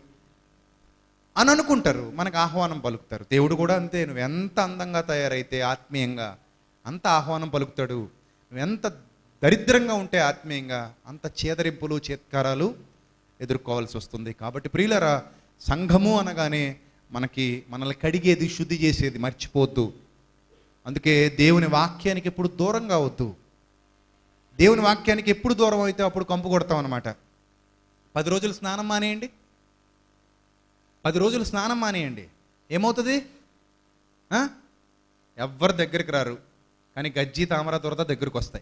అని అనుకుంటారు మనకు ఆహ్వానం పలుకుతారు దేవుడు కూడా అంతే నువ్వు ఎంత అందంగా తయారైతే ఆత్మీయంగా అంత ఆహ్వానం పలుకుతాడు నువ్వు ఎంత దరిద్రంగా ఉంటే ఆత్మీయంగా అంత చేదరింపులు చేత్కారాలు ఎదుర్కోవాల్సి వస్తుంది కాబట్టి ప్రియులరా సంఘము అనగానే మనకి మనల్ని కడిగేది శుద్ధి చేసేది మర్చిపోవద్దు అందుకే దేవుని వాక్యానికి ఎప్పుడు దూరం కావద్దు దేవుని వాక్యానికి ఎప్పుడు దూరం అయితే అప్పుడు కంపు కొడతాం అనమాట పది రోజులు స్నానం మానేయండి పది రోజులు స్నానం మానేయండి ఏమవుతుంది ఆ? ఎవ్వరు దగ్గరికి రారు కానీ గజ్జి తామర దురద దగ్గరికి వస్తాయి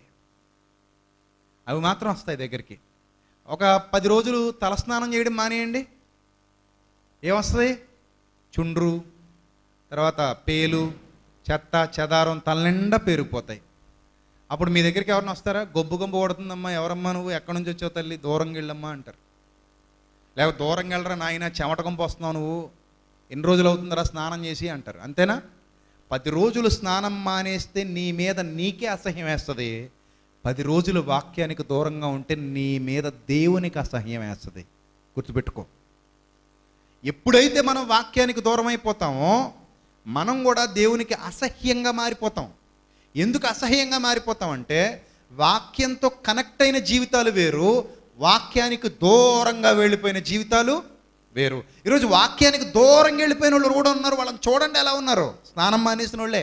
అవి మాత్రం వస్తాయి దగ్గరికి ఒక పది రోజులు తలస్నానం చేయడం మానేయండి ఏమొస్తుంది చుండ్రు తర్వాత పేలు చెత్త చెదారం తలనిండా పేరుకుపోతాయి అప్పుడు మీ దగ్గరికి ఎవరిని వస్తారా గొబ్బు గొంబు పడుతుందమ్మా ఎవరమ్మా నువ్వు ఎక్కడి నుంచి వచ్చావు తల్లి దూరంగా వెళ్ళమ్మా అంటారు లేకపోతే దూరంగా వెళ్ళరా నాయన చెమట గొంపు వస్తున్నావు నువ్వు ఎన్ని రోజులు అవుతుందరా స్నానం చేసి అంటారు అంతేనా పది రోజులు స్నానం మానేస్తే నీ మీద నీకే అసహ్యం వేస్తుంది పది రోజులు వాక్యానికి దూరంగా ఉంటే నీ మీద దేవునికి అసహ్యం వేస్తుంది గుర్తుపెట్టుకో ఎప్పుడైతే మనం వాక్యానికి దూరం అయిపోతామో మనం కూడా దేవునికి అసహ్యంగా మారిపోతాం ఎందుకు అసహ్యంగా మారిపోతాం అంటే వాక్యంతో కనెక్ట్ అయిన జీవితాలు వేరు వాక్యానికి దూరంగా వెళ్ళిపోయిన జీవితాలు వేరు ఈరోజు వాక్యానికి దూరంగా వెళ్ళిపోయిన వాళ్ళు కూడా ఉన్నారు వాళ్ళని చూడండి ఎలా ఉన్నారు స్నానం మానేసిన వాళ్ళే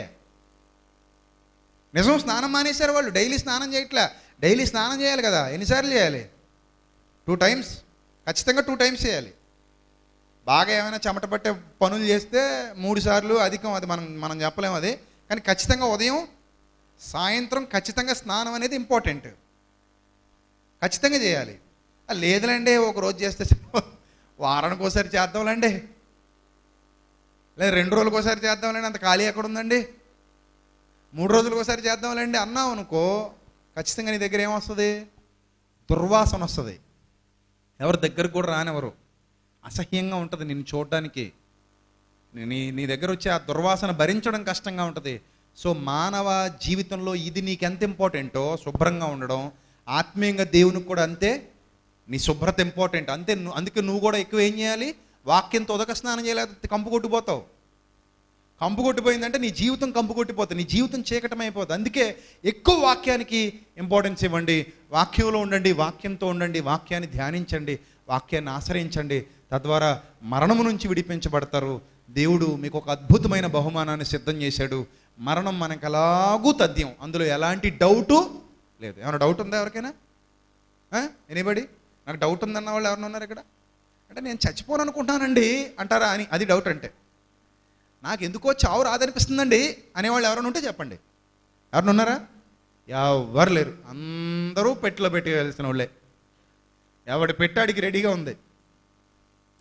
నిజం స్నానం మానేశారు వాళ్ళు డైలీ స్నానం చేయట్లే డైలీ స్నానం చేయాలి కదా ఎన్నిసార్లు చేయాలి టూ టైమ్స్ ఖచ్చితంగా టూ టైమ్స్ చేయాలి బాగా ఏమైనా చెమట పట్టే పనులు చేస్తే మూడు సార్లు అధికం అది మనం మనం చెప్పలేము అది కానీ ఖచ్చితంగా ఉదయం సాయంత్రం ఖచ్చితంగా స్నానం అనేది ఇంపార్టెంట్ ఖచ్చితంగా చేయాలి ఆ, లేదులేండి ఒక రోజు చేస్తే సరిపో- వారానికి ఒకసారి చేద్దాంలేండి లేదా రెండు రోజులకు ఒకసారి చేద్దాంలేండి అంత ఖాళీ ఎక్కడ ఉందండి మూడు రోజులకు ఒకసారి చేద్దాంలేండి అన్నావు అనుకో ఖచ్చితంగా నీ దగ్గర ఏమొస్తుంది దుర్వాసన వస్తుంది ఎవరి దగ్గరకు కూడా రానివ్వరు అసహ్యంగా ఉంటుంది నిన్ను చూడడానికి నీ నీ దగ్గర వచ్చే ఆ దుర్వాసన భరించడం కష్టంగా ఉంటుంది సో మానవ జీవితంలో ఇది నీకు ఎంత ఇంపార్టెంటో శుభ్రంగా ఉండడం ఆత్మీయంగా దేవునికి కూడా అంతే నీ శుభ్రత ఇంపార్టెంట్ అంతే నువ్వు అందుకే నువ్వు కూడా ఎక్కువ ఏం చేయాలి వాక్యంతో ఉదక స్నానం చేయలేకపోతే కంపు కొట్టిపోతావు కంపు కొట్టిపోయిందంటే నీ జీవితం కంపు కొట్టిపోతుంది నీ జీవితం చీకటం అయిపోతుంది అందుకే ఎక్కువ వాక్యానికి ఇంపార్టెన్స్ ఇవ్వండి వాక్యంలో ఉండండి వాక్యంతో ఉండండి వాక్యాన్ని ధ్యానించండి వాక్యాన్ని ఆశ్రయించండి తద్వారా మరణము నుంచి విడిపించబడతారు దేవుడు మీకు ఒక అద్భుతమైన బహుమానాన్ని సిద్ధం చేశాడు మరణం మనకు ఎలాగూ తథ్యం అందులో ఎలాంటి డౌటు లేదు ఏమైనా డౌట్ ఉందా ఎవరికైనా ఎనీబడి నాకు డౌట్ ఉందన్న వాళ్ళు ఎవరైనా ఉన్నారు ఇక్కడ అంటే నేను చచ్చిపోను అనుకుంటానండి అంటారా అని అది డౌట్ అంటే నాకు ఎందుకో చావు రాదనిపిస్తుందండి అనేవాళ్ళు ఎవరైనా ఉంటే చెప్పండి ఎవరైనా ఉన్నారా ఎవరు లేరు అందరూ పెట్టిలో పెట్టేయాల్సిన వాళ్ళే ఎవడి పెట్టాడికి రెడీగా ఉంది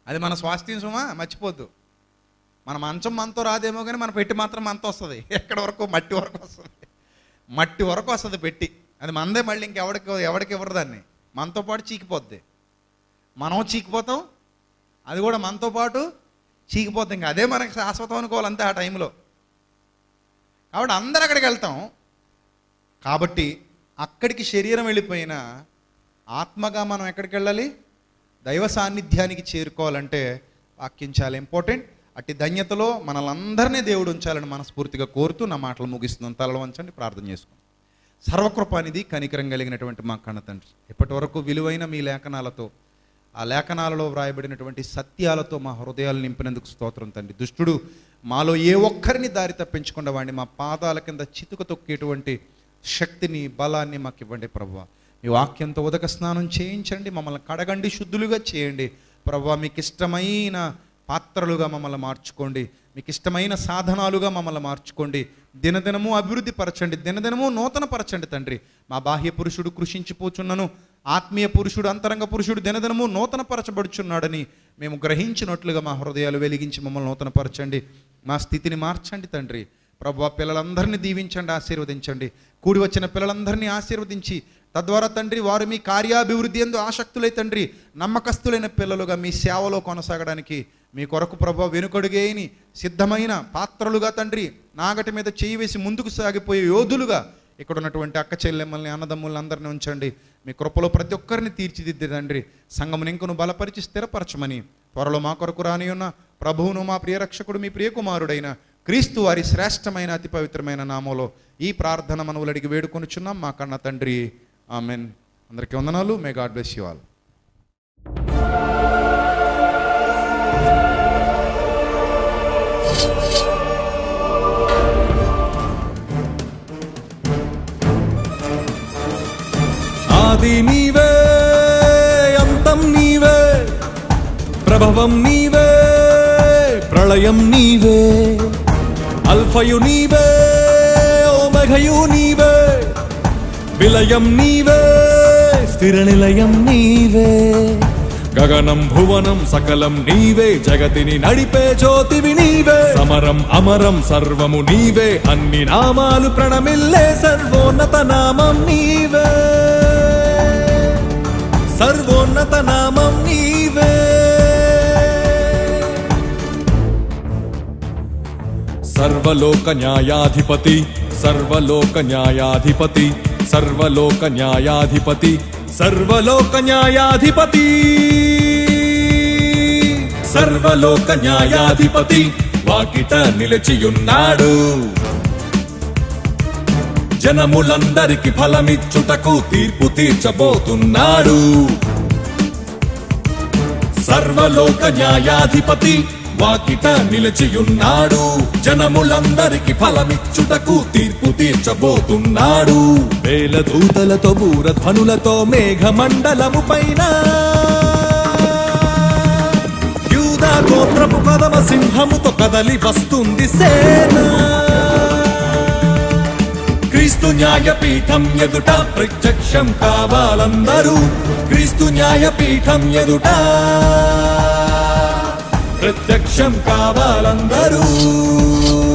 అది మన స్వాస్థ్యం సుమా మర్చిపోద్దు మన మంచం మనతో రాదేమో కానీ మన పెట్టి మాత్రం మనతో వస్తుంది ఎక్కడి వరకు మట్టి వరకు వస్తుంది మట్టి వరకు వస్తుంది పెట్టి అది మనదే మళ్ళీ ఇంకెవడికి ఎవడికి ఇవ్వరు దాన్ని మనతో పాటు చీకిపోద్ది మనం చీకిపోతాం అది కూడా మనతో పాటు చీకిపోతాం ఇంకా అదే మనకి శాశ్వతం అనుకోవాలంతే ఆ టైంలో కాబట్టి అందరు అక్కడికి వెళ్తాం కాబట్టి అక్కడికి శరీరం వెళ్ళిపోయినా ఆత్మగా మనం ఎక్కడికి వెళ్ళాలి దైవ సాన్నిధ్యానికి చేరుకోవాలంటే వాక్యం చాలా ఇంపార్టెంట్ అట్టి ధన్యతలో మనలందరినీ దేవుడు ఉంచాలని మనస్ఫూర్తిగా కోరుతూ నా మాటలు ముగిస్తున్నాను తలలో వంచండి ప్రార్థన చేసుకుందాం సర్వకృపానిధి కనికరం కలిగినటువంటి మా కన్న తండ్రి ఇప్పటి వరకు విలువైన మీ లేఖనాలతో ఆ లేఖనాలలో వ్రాయబడినటువంటి సత్యాలతో మా హృదయాలు నింపినందుకు స్తోత్రం తండ్రి దుష్టుడు మాలో ఏ ఒక్కరిని దారి తప్పించకుండా వాడిని మా పాదాల కింద చితుక తొక్కేటువంటి శక్తిని బలాన్ని మాకు ఇవ్వండి ప్రభు మీ వాక్యంతో ఉదక స్నానం చేయించండి మమ్మల్ని కడగండి శుద్ధులుగా చేయండి ప్రభు మీకు ఇష్టమైన పాత్రలుగా మమ్మల్ని మార్చుకోండి మీకు ఇష్టమైన సాధనాలుగా మమ్మల్ని మార్చుకోండి దినదినము అభివృద్ధి పరచండి దినదినము నూతన పరచండి తండ్రి మా బాహ్య పురుషుడు కృషించిపోచున్నను ఆత్మీయ పురుషుడు అంతరంగ పురుషుడు దినదినము నూతన పరచబడుచున్నాడని మేము గ్రహించినట్లుగా మా హృదయాలు వెలిగించి మమ్మల్ని నూతన పరచండి మా స్థితిని మార్చండి తండ్రి ప్రభు పిల్లలందరినీ దీవించండి ఆశీర్వదించండి కూడి వచ్చిన పిల్లలందరినీ ఆశీర్వదించి తద్వారా తండ్రి వారు మీ కార్యాభివృద్ధి ఎందు ఆసక్తులై తండ్రి నమ్మకస్తులైన పిల్లలుగా మీ సేవలో కొనసాగడానికి మీ కొరకు ప్రభు వెనుకడుగేని సిద్ధమైన పాత్రలుగా తండ్రి నాగటి మీద చేయి వేసి ముందుకు సాగిపోయే యోధులుగా ఇక్కడ ఉన్నటువంటి అక్క చెల్లెమ్మల్ని అన్నదమ్ముల్ని అందరినీ ఉంచండి మీ కృపలో ప్రతి ఒక్కరిని తీర్చిదిద్ది తండ్రి సంఘమును ఇంకను బలపరిచి స్థిరపరచమని త్వరలో మా కొరకు రాని ఉన్న ప్రభువును మా ప్రియరక్షకుడు మీ ప్రియకుమారుడైన క్రీస్తు వారి శ్రేష్టమైన అతి పవిత్రమైన నామంలో ఈ ప్రార్థన మనవులు అడిగి వేడుకొనుచున్నాం మా కన్న తండ్రి ఆమెన్ అందరికీ వందనాలు may God bless you all ఆది నీవే అంతం నీవే ప్రభవం నీవే ప్రళయం నీవే అల్ఫయు నీవే ఓమఘయు నీవే విలయం నీవే స్థిర నిలయం నీవే గగనం భువనం సకలం నీవే జగతిని నడిపే జ్యోతివి నీవే సమరం అమరం సర్వము నీవే అన్ని నామాలు ప్రణమిల్లే సర్వోన్నత నామం నీవే సర్వోన్నత నామం నీవే సర్వలోక న్యాయాధిపతి సర్వలోక న్యాయాధిపతి సర్వలోక న్యాయాధిపతి సర్వలోక న్యాయాధిపతి సర్వలోక న్యాయాధిపతి వాకిట నిలిచియున్నాడు జనములందరికి ఫలమిచ్చుటకు తీర్పు తీర్చబోతున్నాడు సర్వలోక న్యాయాధిపతి వాకిట నిలిచియున్నాడు జనములందరికి ఫలమిచ్చుటకు తీర్పు తీర్చబోతున్నాడు వేల దూతలతో బూరధ్వనులతో మేఘమండలము పైన యూదా గోత్రపు కదమ సింహముతో కదలి వస్తుంది సేన క్రీస్తు న్యాయపీఠం ఎదుట ప్రత్యక్షం కావాలందరూ క్రీస్తు న్యాయపీఠం ఎదుట ప్రత్యక్షం కావాలందరూ